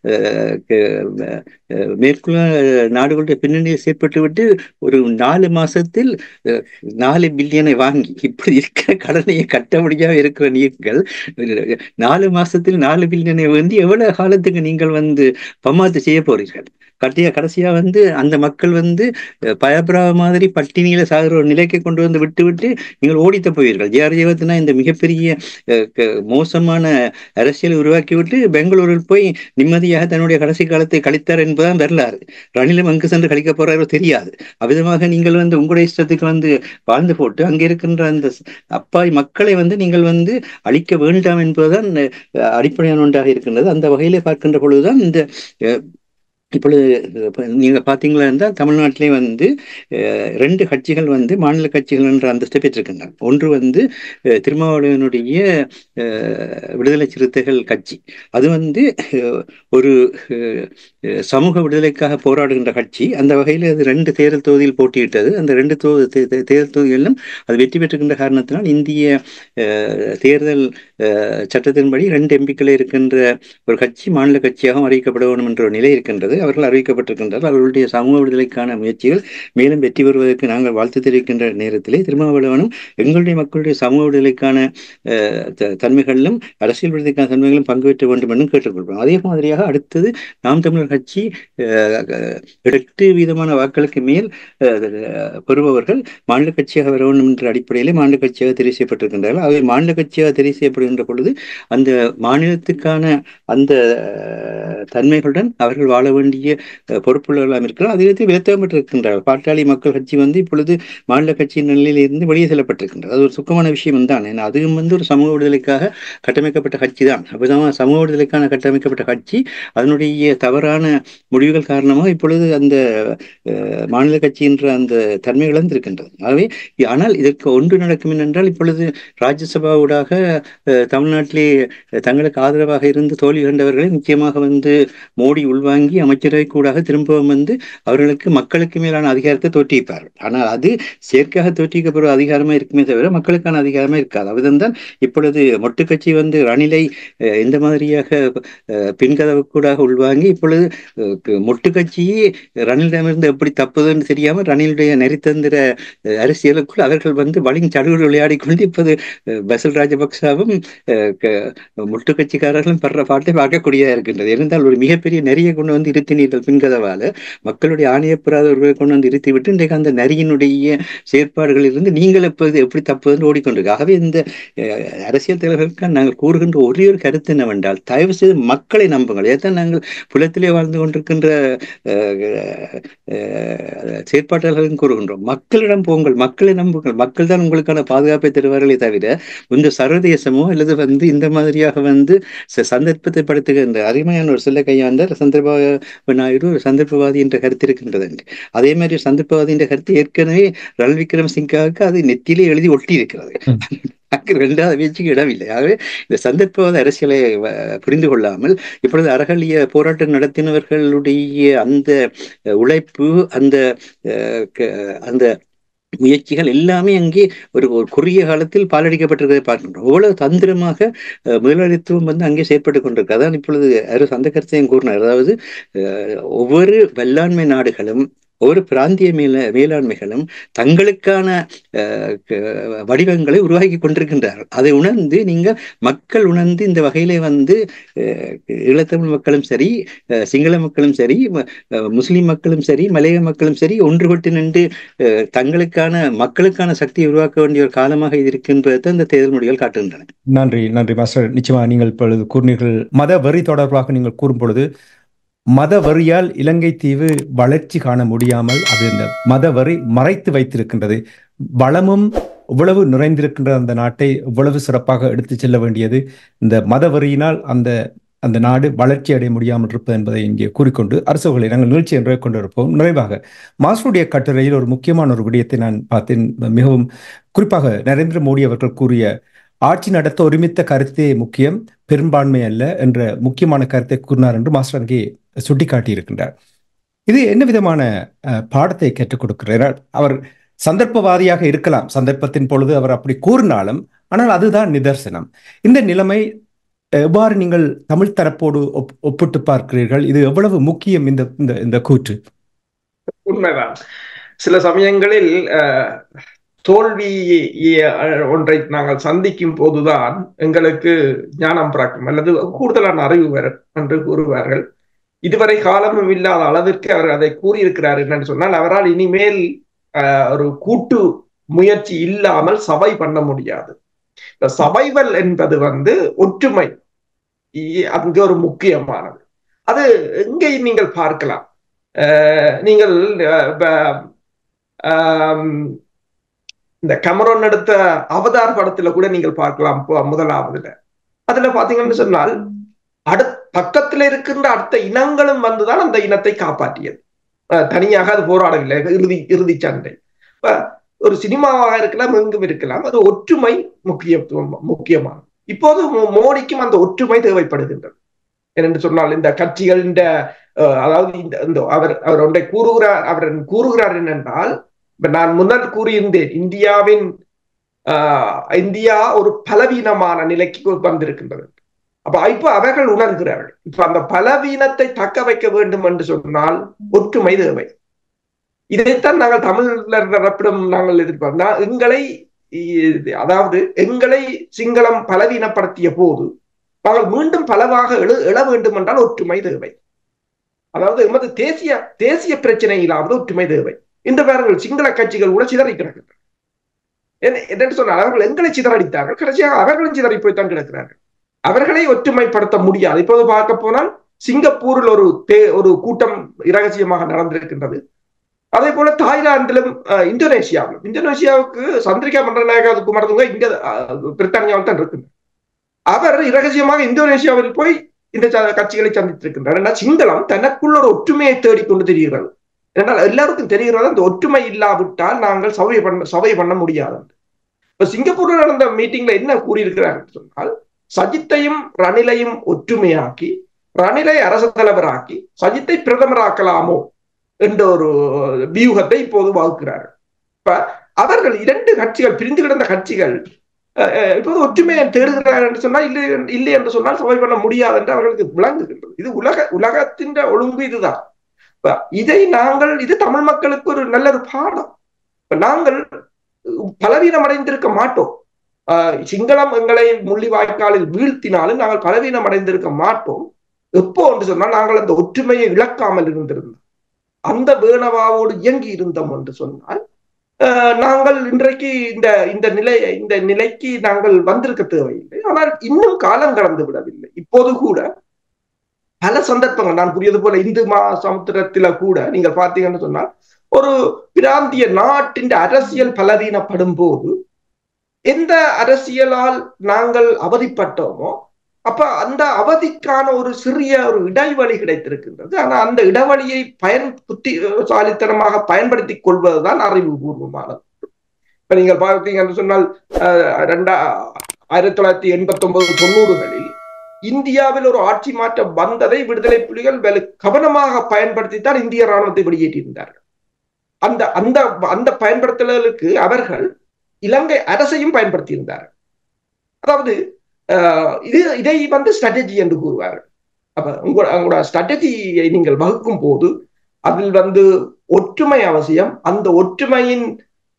மேற்குள்ள நாடுகளுடைய பின்னணியில் செயற்பட்டு விட்டு ஒரு நாலு மாசத்தில் நாலு பில்லியனை வாங்கி இப்படி இருக்கிற கடனையை கட்ட முடியாம இருக்கிற நீங்கள் நாலு மாசத்தில் நாலு பில்லியனை வந்து எவ்வளவு காலத்துக்கு நீங்கள் வந்து பமாத்து செய்ய போறீர்கள் கட்டிய கடைசியா வந்து அந்த மக்கள் வந்து பயப்படா மாதிரி பட்டினியில சாகிற ஒரு நிலைக்கு கொண்டு வந்து விட்டு விட்டு நீங்கள் ஓடித்த போவீர்கள் ஜே ஆர் ஜெயவர்தனா இந்த மிகப்பெரிய மோசமான அரசியலை உருவாக்கி விட்டு பெங்களூரில் போய் நிம்மதியாக தன்னுடைய கடைசி காலத்தை கழித்தார் என்பதுதான் வரலாறு ரணிலும் அங்கு சென்று கழிக்க போறாரோ தெரியாது அவ்விதமாக நீங்கள் வந்து உங்களுடைய இஷ்டத்துக்கு வந்து வாழ்ந்து போட்டு அங்கே இருக்கின்ற அந்த அப்பாய் மக்களை வந்து நீங்கள் வந்து அழிக்க வேண்டாம் என்பதுதான் அடிப்படையான ஒன்றாக இருக்கின்றது அந்த வகையிலே பார்க்கின்ற பொழுதுதான் இந்த இப்பொழுது நீங்க பாத்தீங்களா இருந்தால் தமிழ்நாட்டிலே வந்து ரெண்டு கட்சிகள் வந்து மாநில கட்சிகள் என்ற அந்தஸ்தை பெற்றிருக்கின்றன ஒன்று வந்து திருமாவளவனுடைய விடுதலை சிறுத்தைகள் கட்சி அது வந்து ஒரு சமூக விடுதலைக்காக போராடுகின்ற கட்சி அந்த வகையில் அது ரெண்டு தேர்தல் தொகுதியில் போட்டியிட்டது அந்த ரெண்டு தேர்தல் தொகுதிகளிலும் அது வெற்றி பெற்றுகின்ற காரணத்தினால் இந்திய தேர்தல் சட்டத்தின்படி ரெண்டு எம்பிக்களே இருக்கின்ற ஒரு கட்சி மாநில கட்சியாகவும் அறிவிக்கப்பட வேண்டும் என்ற ஒரு நிலை இருக்கின்றது அவர்கள் அறிவிக்கப்பட்டிருக்கின்றார்கள் அவர்களுடைய சமூக விடுதலைக்கான முயற்சிகள் மேலும் வெற்றி பெறுவதற்கு நாங்கள் வாழ்த்து தெரிவிக்கின்ற நேரத்திலே திருமாவளவனும் எங்களுடைய மக்களுடைய சமூக விடுதலைக்கான தன்மைகளிலும் அரசியல் விடுதலைக்கான தன்மைகளும் பங்கு பெற்ற வேண்டும் என்று கேட்டுக்கொள்வோம் அதே மாதிரியாக அடுத்தது நாம் தமிழர் கட்சி எட்டு வீதமான வாக்களுக்கு மேல் பெறுபவர்கள் மாநில கட்சியாக வர வேண்டும் என்ற அடிப்படையிலே மாநில கட்சியாக தெரிவு செய்யப்பட்டிருக்கின்றார்கள் அவை மாநில கட்சியாக தெரிவு செய்யப்படுகின்ற பொழுது அந்த மாநிலத்துக்கான அந்த தன்மைகளுடன் அவர்கள் வாழ வேண்டிய பொறுப்புள்ளவர்களாக இருக்கிறார் அதே விதத்தம் பெற்றிருக்கின்றார்கள் பாட்டாளி மக்கள் கட்சி வந்து இப்பொழுது மாநில கட்சியின் நிலையில் இருந்து வெளியே செல்லப்பட்டிருக்கின்றது அது ஒரு சுக்கமான விஷயம் தான் ஏன்னா அதுவும் வந்து ஒரு சமூக விடுதலைக்காக கட்டமைக்கப்பட்ட கட்சி தான் அப்போதான் சமூக விடுதலைக்கான கட்டமைக்கப்பட்ட கட்சி அதனுடைய தவறான முடிவுகள் காரணமாக இப்பொழுது அந்த மாநில கட்சியின்ற அந்த தன்மை இழந்திருக்கின்றது ஆகவே ஆனால் இதற்கு ஒன்று நடக்கும் என்றால் இப்பொழுது ராஜ்யசபா ஊடாக தமிழ்நாட்டிலே தங்களுக்கு ஆதரவாக இருந்து தோல்வி கண்டவர்களை நிச்சயமாக வந்து மோடி உள்வாங்கி அமைச்சரவை கூடாக திரும்பவும் வந்து அவர்களுக்கு மக்களுக்கு மேலான அதிகாரத்தை தோற்றிப்பார்கள் ஆனால் அது செயற்கையாக தோற்றிக்கப்படுற அதிகாரமா இருக்குமே தவிர மக்களுக்கான அதிகாரமா இருக்காது அதுதான் இப்பொழுது மொட்டு கட்சி வந்து ரணிலை இந்த மாதிரியாக பின்கதவு கூடாக உள்வாங்கி இப்பொழுது மொட்டு கட்சியே ரணிலிடமிருந்து எப்படி தப்புதுன்னு தெரியாமல் ரணிலுடைய நெறித்தந்திர அரசியலுக்குள் அவர்கள் வந்து வலிங் சடுகுடு விளையாடி கொண்டு இப்போது பசல் ராஜபக்சாவும் முட்டு கட்சிக்காரர்களும் படுற பாட்டை பார்க்கக்கூடியதா இருக்கின்றது இருந்தால் ஒரு மிகப்பெரிய நெறியை கொண்டு வந்து இருத்தினீர்கள் பின்கதவால மக்களுடைய ஆணையப்பெறாத ஒருவரை கொண்டு வந்து இருத்தி விட்டு இன்றைக்கு அந்த நரியினுடைய செயற்பாடுகளில் இருந்து நீங்கள் எப்போது எப்படி தப்புதுன்னு ஓடிக்கொண்டிருக்கு ஆகவே இந்த அரசியல் தலைவர்களுக்கு நாங்கள் கூறுகின்ற ஒரே ஒரு கருத்து என்னவென்றால் தயவு செய்து மக்களை நம்புங்கள் ஏதான் நாங்கள் புலத்திலே வாழ்ந்து கொண்டிருக்கின்ற செயற்பாட்டாளர்களும் கூறுகின்றோம் மக்களிடம் போங்கள் மக்களை நம்புங்கள் மக்கள் தான் உங்களுக்கான பாதுகாப்பை தருவார்களே தவிர இந்த சர்வதேசமோ அல்லது வந்து இந்த மாதிரியாக வந்து சந்தர்ப்பத்தை படுத்துகின்ற அருமையான ஒரு சில கையாண்டார் சந்திரபாபு நாயுடு ஒரு சந்தர்ப்பவாதி என்ற கருத்து இருக்கின்றது அதே மாதிரி சந்தர்ப்பவாதி என்ற கருத்து ஏற்கனவே ரல் விக்ரம் சிங்காவுக்கு அது நெத்திலே எழுதி ஒட்டி இருக்கிறது ரெண்டாவது பேச்சுக்கு இடமில்லை ஆகவே இந்த சந்தர்ப்பவாத அரசியலை புரிந்து கொள்ளாமல் இப்பொழுது அறகலிய போராட்டம் நடத்தினவர்களுடைய அந்த உழைப்பு அந்த அந்த முயற்சிகள் எல்லாமே அங்கே ஒரு ஒரு குறுகிய காலத்தில் பாலடிக்கப்பட்டிருக்கிறதை பார்க்கின்றோம் அவ்வளவு தந்திரமாக முதலாளித்துவம் வந்து அங்கே செயற்பட்டு கொண்டிருக்கு அதான் இப்பொழுது அரசு அந்த கருத்தையும் கூறினார் அதாவது ஒவ்வொரு வெள்ளாண்மை நாடுகளும் ஒவ்வொரு பிராந்திய மேல மேலாண்மைகளும் தங்களுக்கான வடிவங்களை உருவாக்கி கொண்டிருக்கின்றார்கள் அதை உணர்ந்து நீங்க மக்கள் உணர்ந்து இந்த வகையில வந்து ஈழத்தமிழ் மக்களும் சரி சிங்கள மக்களும் சரி முஸ்லிம் மக்களும் சரி மலைய மக்களும் சரி ஒன்றுபட்டு நின்று தங்களுக்கான மக்களுக்கான சக்தியை உருவாக்க வேண்டிய ஒரு காலமாக இது இருக்கின்றதை இந்த தேர்தல் முடிவுகள் காட்டுகின்றன நன்றி நன்றி மாஸ்டர் நிச்சயமா நீங்கள் இப்பொழுது கூறினீர்கள் மத வரி தொடர்பாக நீங்கள் கூறும் பொழுது மத வரியால் இலங்கை தீவு வளர்ச்சி காண முடியாமல் அது இந்த மத வரி மறைத்து வைத்திருக்கின்றது வளமும் இவ்வளவு நிறைந்திருக்கின்ற அந்த நாட்டை இவ்வளவு சிறப்பாக எடுத்து செல்ல வேண்டியது இந்த மத வரியினால் அந்த அந்த நாடு வளர்ச்சி அடைய முடியாமல் இருப்பது என்பதை இங்கே கூறிக்கொண்டு அரசுகளை நாங்கள் நிகழ்ச்சி என்று கொண்டிருப்போம் நிறைவாக மாஸ்டருடைய கட்டுரையில் ஒரு முக்கியமான ஒரு விடயத்தை நான் பார்த்தேன் மிகவும் குறிப்பாக நரேந்திர மோடி அவர்கள் கூறிய ஆட்சி நடத்த ஒருமித்த கருத்தே முக்கியம் பெரும்பான்மை அல்ல என்ற முக்கியமான கருத்தை கூறினார் என்று மாஸ்டர் அங்கே சுட்டிக்காட்டி இருக்கின்றார் இது என்ன விதமான பாடத்தை கற்றுக் கொடுக்கிறார் அவர் சந்தர்ப்பவாதியாக இருக்கலாம் சந்தர்ப்பத்தின் பொழுது அவர் அப்படி கூறினாலும் ஆனால் அதுதான் நிதர்சனம் இந்த நிலைமை எவ்வாறு நீங்கள் தமிழ் தரப்போடு ஒப்பிட்டு பார்க்கிறீர்கள் இது எவ்வளவு முக்கியம் இந்த இந்த கூற்று உண்மைதான் சில சமயங்களில் தோல்வி ஒன்றை நாங்கள் சந்திக்கும் போதுதான் எங்களுக்கு ஞானம் பிறக்கும் அல்லது கூடுதலான அறிவு வரும் என்று கூறுவார்கள் இதுவரை காலமும் இல்லாத அளவிற்கு அவர் அதை கூறியிருக்கிறார் என்னன்னு சொன்னால் அவரால் இனிமேல் ஒரு கூட்டு முயற்சி இல்லாமல் சபை பண்ண முடியாது இந்த சபைவல் என்பது வந்து ஒற்றுமை அங்கு ஒரு முக்கியமானது அது எங்கே நீங்கள் பார்க்கலாம் நீங்கள் இந்த கமரோன் எடுத்த அவதார் படத்துல கூட நீங்கள் பார்க்கலாம் முதலாவதுல அதுல பாத்தீங்கன்னு சொன்னால் அடு பக்கத்துல இருக்கின்ற அடுத்த இனங்களும் வந்துதான் அந்த இனத்தை காப்பாற்றியது தனியாக அது போராடவில்லை இறுதி இறுதி சண்டை ஒரு சினிமாவாக இருக்கலாம் எங்கும் இருக்கலாம் அது ஒற்றுமை முக்கியத்துவம் முக்கியமானது இப்போது மோடிக்கும் அந்த ஒற்றுமை தேவைப்படுகின்றது என்று சொன்னால் இந்த கட்சிகள் இந்த அதாவது இந்த அவர் அவர் ஒன்றை கூறுகிறார் அவர் கூறுகிறார் என்னென்றால் நான் முன்னர் கூறியிருந்தேன் இந்தியாவின் இந்தியா ஒரு பலவீனமான நிலைக்கு வந்திருக்கின்றது அப்ப இப்ப அவர்கள் உணர்கிறார்கள் இப்ப அந்த பலவீனத்தை தக்க வைக்க வேண்டும் என்று சொன்னால் ஒற்றுமை தேவை இதைத்தான் நாங்கள் தமிழர் தரப்பிடம் நாங்கள் எதிர்பார்த்தோம் எங்களை அதாவது எங்களை சிங்களம் பலவீனப்படுத்திய போது நாங்கள் மீண்டும் பலவாக எழு எழ வேண்டும் என்றால் ஒற்றுமை தேவை அதாவது எமது தேசிய தேசிய பிரச்சனையிலாவது ஒற்றுமை தேவை இந்த பேர்கள் சிங்கள கட்சிகள் கூட சிதறி கிடக்கின்றன என்று சொன்னால் அவர்கள் எங்களை சிதறடித்தார்கள் கடைசியாக அவர்களும் சிதறி போய்த்தான் கிடக்கிறார்கள் அவர்களை ஒற்றுமைப்படுத்த முடியாது இப்போது பார்க்க போனால் சிங்கப்பூரில் ஒரு தே ஒரு கூட்டம் இரகசியமாக நடந்திருக்கின்றது அதே போல தாய்லாந்திலும் இந்தோனேஷியாவிலும் இந்தோனேஷியாவுக்கு சந்திரிகா மன்றநாயகா குமாரதுங்க இங்க பிரித்தானியாவில் தான் இருக்கு அவர் இரகசியமாக இந்தோனேஷியாவில் போய் இந்த கட்சிகளை சந்தித்திருக்கின்றனர் ஏன்னா சிங்களம் தனக்குள்ள ஒரு ஒற்றுமையை தேடிக்கொண்டு தெரிகிறது ஏன்னால் எல்லாருக்கும் தெரிகிறது அந்த ஒற்றுமை இல்லாவிட்டால் நாங்கள் சபை பண்ண சபை பண்ண முடியாது இப்ப சிங்கப்பூர்ல நடந்த மீட்டிங்ல என்ன கூறியிருக்கிறார் சொன்னால் சஜித்தையும் ரணிலையும் ஒற்றுமையாக்கி ரணிலை அரசு தலைவராக்கி சஜித்தை பிரதமராக்கலாமோ என்ற ஒரு வியூகத்தை இப்போது வகுக்கிறார்கள் இப்ப அவர்கள் இரண்டு கட்சிகள் பிரிந்து கிடந்த கட்சிகள் இப்போது ஒற்றுமையை தேடுகிறார்கள் என்று சொன்னால் இல்லை இல்லை என்று சொன்னால் சபை பண்ண முடியாது என்று அவர்களுக்கு விளங்குகின்றது இது உலக உலகத்தின் ஒழுங்கு இதுதான் இதை நாங்கள் இது தமிழ் மக்களுக்கு ஒரு நல்ல ஒரு பாடம் நாங்கள் பலவீனம் அடைந்திருக்க மாட்டோம் சிங்களம் எங்களை முள்ளிவாய்க்காலில் வீழ்த்தினாலும் நாங்கள் பலவீனம் அடைந்திருக்க மாட்டோம் எப்போ என்று சொன்னால் நாங்கள் அந்த ஒற்றுமையை இழக்காமல் இருந்திருந்தோம் அந்த வேணவாவோடு இயங்கி இருந்தோம் என்று சொன்னால் நாங்கள் இன்றைக்கு இந்த இந்த நிலை இந்த நிலைக்கு நாங்கள் வந்திருக்க தேவையில்லை ஆனால் இன்னும் காலம் கடந்து விடவில்லை இப்போது கூட பல சந்தர்ப்பங்கள் நான் கூறியது போல இந்து மா சமுத்திரத்தில கூட நீங்கள் பார்த்தீங்கன்னு சொன்னால் ஒரு பிராந்திய நாட்டின் அரசியல் பலவீனப்படும் போது எந்த அரசியலால் நாங்கள் அவதிப்பட்டோமோ அப்ப அந்த அவதிக்கான ஒரு சிறிய ஒரு இடைவெளி கிடைத்திருக்கின்றது ஆனா அந்த இடைவெளியை பயன் புத்திசாலித்தனமாக பயன்படுத்திக் கொள்வதுதான் அறிவுபூர்வமானது இப்ப நீங்கள் பார்த்தீங்கன்னு சொன்னால் ரெண்டா ஆயிரத்தி தொள்ளாயிரத்தி எண்பத்தி ஒன்பது தொண்ணூறுகளில் இந்தியாவில் ஒரு ஆட்சி மாற்றம் வந்ததை விடுதலை புலிகள் வெகு கவனமாக பயன்படுத்தித்தான் இந்திய ராணுவத்தை வெளியேற்றியிருந்தார்கள் அந்த அந்த அந்த பயன்படுத்தலுக்கு அவர்கள் இலங்கை அரசையும் பயன்படுத்தி இருந்தார்கள் அதாவது இது இதை வந்து ஸ்ட்ராட்டஜி என்று கூறுவார்கள் அப்ப உங்களோட உங்களோட ஸ்ட்ராட்டஜியை நீங்கள் வகுக்கும் போது அதில் வந்து ஒற்றுமை அவசியம் அந்த ஒற்றுமையின்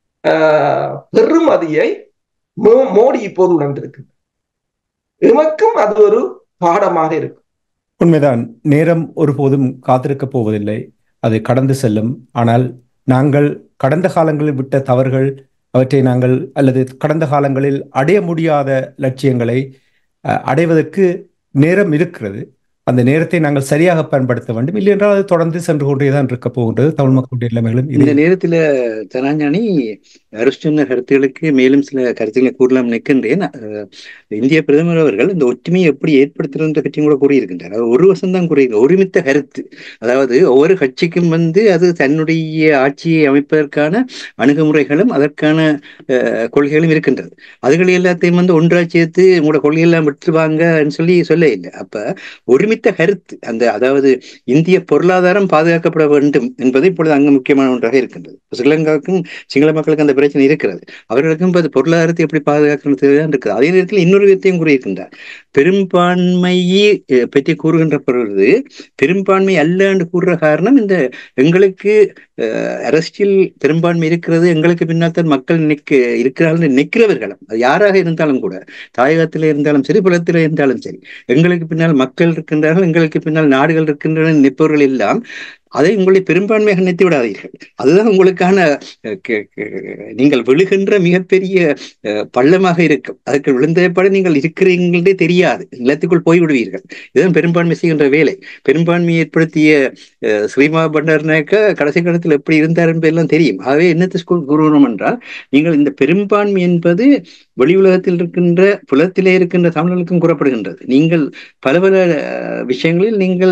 பெருமதியை மோடி இப்போது உணர்ந்திருக்கு எமக்கும் அது ஒரு பாடமாக இருக்கும் உண்மைதான் நேரம் ஒருபோதும் காத்திருக்க போவதில்லை அது கடந்து செல்லும் ஆனால் நாங்கள் கடந்த காலங்களில் விட்ட தவறுகள் அவற்றை நாங்கள் அல்லது கடந்த காலங்களில் அடைய முடியாத லட்சியங்களை அடைவதற்கு நேரம் இருக்கிறது அந்த நேரத்தை நாங்கள் சரியாக பயன்படுத்த வேண்டும் இல்லை என்றால் அது தொடர்ந்து சென்று கொண்டேதான் இருக்க போகின்றது தமிழ் மக்களுடைய நிலைமைகளும் இந்த நேரத்தில் தனாஞானி அருஷ்டன்ன கருத்துகளுக்கு மேலும் சில கருத்துக்களை கூறலாம் நிற்கின்றேன் இந்திய பிரதமர் அவர்கள் இந்த ஒற்றுமையை எப்படி ஏற்படுத்துறது பற்றியும் கூட கூறியிருக்கின்றார் அவர் ஒரு வருஷம் தான் கூறியிருக்க ஒருமித்த கருத்து அதாவது ஒவ்வொரு கட்சிக்கும் வந்து அது தன்னுடைய ஆட்சியை அமைப்பதற்கான அணுகுமுறைகளும் அதற்கான கொள்கைகளும் இருக்கின்றது அதுகளை எல்லாத்தையும் வந்து ஒன்றா சேர்த்து உங்களோட கொள்கையெல்லாம் விட்டுருவாங்கன்னு சொல்லி சொல்ல இல்லை அப்ப ஒருமித்த கருத்து அந்த அதாவது இந்திய பொருளாதாரம் பாதுகாக்கப்பட வேண்டும் என்பது இப்பொழுது அங்கு முக்கியமான ஒன்றாக இருக்கின்றது ஸ்ரீலங்காவுக்கும் சிங்கள மக்களுக்கு அந்த பிரச்சனை இருக்கிறது அவர்களுக்கும் இப்போ பொருளாதாரத்தை எப்படி பாதுகாக்கிறது தான் இருக்குது அதே நேரத்தில் இன்னொரு விதத்தையும் கூறியிருக்கின்றார் பெரும்பான்மையை பற்றி கூறுகின்ற பொழுது பெரும்பான்மை அல்ல என்று கூறுற காரணம் இந்த எங்களுக்கு அரசியல் பெரும்பான்மை இருக்கிறது எங்களுக்கு பின்னால் தான் மக்கள் நிற்க இருக்கிறார்கள் நிற்கிறவர்களும் அது யாராக இருந்தாலும் கூட தாயகத்தில் இருந்தாலும் சரி புலத்தில் இருந்தாலும் சரி எங்களுக்கு பின்னால் மக்கள் இருக்கின்றார்கள் எங்களுக்கு பின்னால் நாடுகள் இருக்கின்றன நிற்பவர்கள் எல்லாம் அதை உங்களை பெரும்பான்மையாக நினைத்து விடாதீர்கள் அதுதான் உங்களுக்கான நீங்கள் விழுகின்ற மிகப்பெரிய பள்ளமாக இருக்கும் அதற்கு விழுந்தபடி நீங்கள் இருக்கிறீங்களே தெரியாது நிலத்துக்குள் போய்விடுவீர்கள் இதுதான் பெரும்பான்மை செய்கின்ற வேலை பெரும்பான்மை ஏற்படுத்திய ஸ்ரீமா பண்டார்னாக்க கடைசி காலத்தில் எப்படி இருந்தார் என்பதெல்லாம் தெரியும் ஆகவே என்னத்தை கூறணும் என்றால் நீங்கள் இந்த பெரும்பான்மை என்பது வெளி உலகத்தில் இருக்கின்ற புலத்திலே இருக்கின்ற தமிழர்களுக்கும் கூறப்படுகின்றது நீங்கள் பல பல விஷயங்களில் நீங்கள்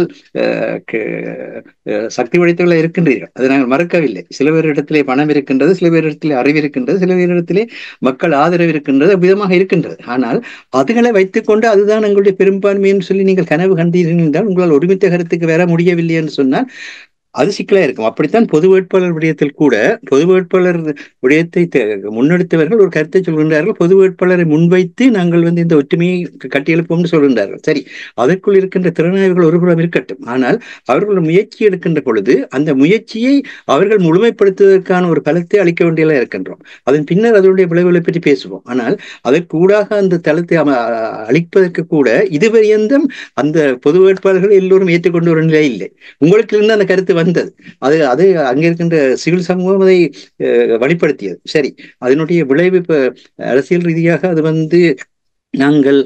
சக்தி படைத்தவர்களாக இருக்கின்றீர்கள் அதை நாங்கள் மறக்கவில்லை சில பேரிடத்திலே பணம் இருக்கின்றது சில பேரிடத்திலே அறிவு இருக்கின்றது சில பேரிடத்திலே மக்கள் ஆதரவு இருக்கின்றது விதமாக இருக்கின்றது ஆனால் அதுகளை வைத்துக்கொண்டு அதுதான் எங்களுடைய பெரும்பான்மைன்னு சொல்லி நீங்கள் கனவு கண்டீர்கள் என்றால் உங்களால் ஒருமித்த கருத்துக்கு வர முடியவில்லை என்று சொன்னால் அது சிக்கலா இருக்கும் அப்படித்தான் பொது வேட்பாளர் விடயத்தில் கூட பொது வேட்பாளர் விடயத்தை முன்னெடுத்தவர்கள் ஒரு கருத்தை சொல்கின்றார்கள் பொது வேட்பாளரை முன்வைத்து நாங்கள் வந்து இந்த ஒற்றுமையை கட்டியெழுப்போம்னு சொல்கின்றார்கள் சரி அதற்குள் இருக்கின்ற திறனாய்வுகள் ஒருபுறம் இருக்கட்டும் ஆனால் அவர்கள் முயற்சி எடுக்கின்ற பொழுது அந்த முயற்சியை அவர்கள் முழுமைப்படுத்துவதற்கான ஒரு பலத்தை அளிக்க வேண்டியதாக இருக்கின்றோம் அதன் பின்னர் அதனுடைய விளைவுகளை பற்றி பேசுவோம் ஆனால் அதற்கூடாக அந்த தளத்தை அளிப்பதற்கு கூட இதுவரையந்தம் அந்த பொது வேட்பாளர்கள் எல்லோரும் ஏற்றுக்கொண்டு ஒரு நிலை இல்லை உங்களுக்கு இருந்து அந்த கருத்து வந்தது அது அது அங்கே இருக்கின்ற சிவில் சமூகம் அதை வெளிப்படுத்தியது சரி அதனுடைய விளைவு இப்ப அரசியல் ரீதியாக அது வந்து நாங்கள்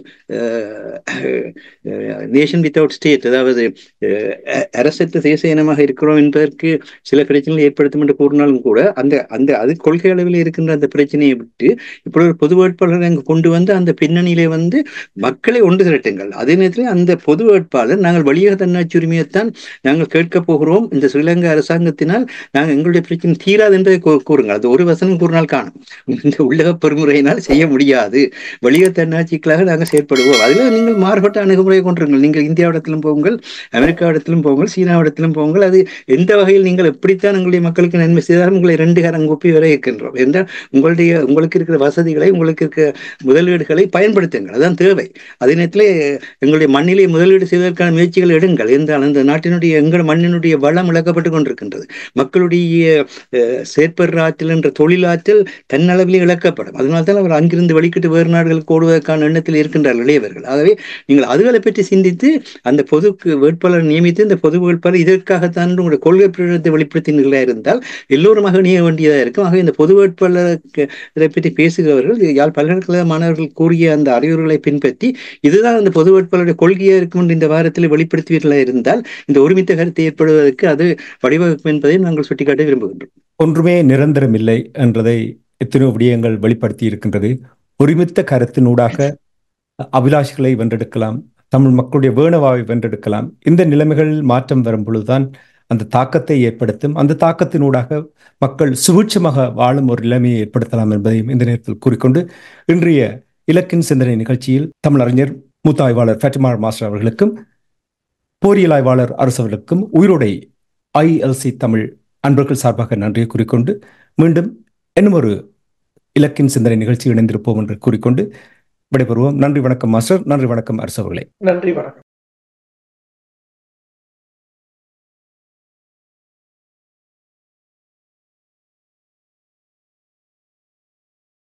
நேஷன் வித்தவுட் ஸ்டேட் அதாவது அரசற்ற தேச இனமாக இருக்கிறோம் என்பதற்கு சில பிரச்சனைகள் ஏற்படுத்தும் என்று கூறினாலும் கூட அந்த அந்த அது கொள்கை அளவில் இருக்கின்ற அந்த பிரச்சனையை விட்டு இப்படி ஒரு பொது வேட்பாளரை அங்கு கொண்டு வந்து அந்த பின்னணியிலே வந்து மக்களை ஒன்று திரட்டுங்கள் அதே நேரத்தில் அந்த பொது வேட்பாளர் நாங்கள் வழியாக தன்னாட்சி உரிமையைத்தான் நாங்கள் கேட்கப் போகிறோம் இந்த ஸ்ரீலங்கா அரசாங்கத்தினால் நாங்கள் எங்களுடைய பிரச்சனை தீராது என்பதை கூறுங்கள் அது ஒரு வசனம் கூறினால் காணும் இந்த உள்ளக பெருமுறையினால் செய்ய முடியாது வழிய தன்னாட்சிகளாக நாங்கள் செயற்படுவோம் அதில் நீங்கள் மாறுபட்ட அணுகுமுறையை கொண்டிருங்கள் நீங்கள் இந்தியாவிடத்திலும் போங்கள் அமெரிக்காவிடத்திலும் போங்கள் சீனாவிடத்திலும் போங்கள் அது எந்த வகையில் நீங்கள் எப்படித்தான் உங்களுடைய மக்களுக்கு நன்மை செய்தாலும் உங்களை ரெண்டு கரம் கூப்பி வர இருக்கின்றோம் என்றால் உங்களுடைய உங்களுக்கு இருக்கிற வசதிகளை உங்களுக்கு இருக்கிற முதலீடுகளை பயன்படுத்துங்கள் அதுதான் தேவை அதே நேரத்தில் எங்களுடைய மண்ணிலே முதலீடு செய்வதற்கான முயற்சிகள் எடுங்கள் என்றால் அந்த நாட்டினுடைய எங்கள் மண்ணினுடைய வளம் இழக்கப்பட்டு கொண்டிருக்கின்றது மக்களுடைய செயற்படுற ஆற்றல் என்ற தொழிலாற்றல் தன்னளவிலே இழக்கப்படும் அதனால தான் அவர் அங்கிருந்து வெளிக்கிட்டு வேறு நாடுகளுக்கு ஓடுவதற்கான எண்ணத்தில் இருக்கின்றார்கள் இளையவர்கள் ஆகவே நீங்கள் அதுகளை பற்றி சிந்தித்து அந்த பொதுக்கு வேட்பாளர் நியமித்து இந்த பொது வேட்பாளர் இதற்காகத்தான் உங்களுடைய கொள்கை பிரயோகத்தை வெளிப்படுத்தினீர்களா இருந்தால் எல்லோருமாக நீய வேண்டியதாக இருக்கும் ஆகவே இந்த பொது வேட்பாளருக்கு இதை பற்றி பேசுகிறவர்கள் யாழ் பல்கலைக்கழக மாணவர்கள் கூறிய அந்த அறிவுரைகளை பின்பற்றி இதுதான் அந்த பொது வேட்பாளருடைய கொள்கையாக இருக்கும் என்று இந்த வாரத்தில் வெளிப்படுத்துவீர்களா இருந்தால் இந்த ஒருமித்த கருத்தை ஏற்படுவதற்கு அது வழிவகுக்கும் என்பதை நாங்கள் சுட்டிக்காட்ட விரும்புகின்றோம் ஒன்றுமே நிரந்தரம் இல்லை என்றதை எத்தனையோ விடயங்கள் வெளிப்படுத்தி இருக்கின்றது ஒருமித்த கருத்தினூடாக அபிலாஷைகளை வென்றெடுக்கலாம் தமிழ் மக்களுடைய வேணவாவை வென்றெடுக்கலாம் இந்த நிலைமைகளில் மாற்றம் வரும் பொழுதுதான் அந்த தாக்கத்தை ஏற்படுத்தும் அந்த தாக்கத்தினூடாக மக்கள் சுபிட்சமாக வாழும் ஒரு நிலைமையை ஏற்படுத்தலாம் என்பதையும் இந்த நேரத்தில் கூறிக்கொண்டு இன்றைய இலக்கின் சிந்தனை நிகழ்ச்சியில் தமிழறிஞர் மூத்த ஆய்வாளர் ஃபேட்டிமார் மாஸ்டர் அவர்களுக்கும் போரியல் ஆய்வாளர் அரசவர்களுக்கும் உயிரோடை ஐஎல்சி தமிழ் அன்பர்கள் சார்பாக நன்றியை கூறிக்கொண்டு மீண்டும் இன்னும் ஒரு இலக்கின் சிந்தனை நிகழ்ச்சி இணைந்திருப்போம் என்று கூறிக்கொண்டு விடைபெறுவோம் நன்றி வணக்கம் மாஸ்டர் நன்றி வணக்கம் அரசவர்களே நன்றி வணக்கம்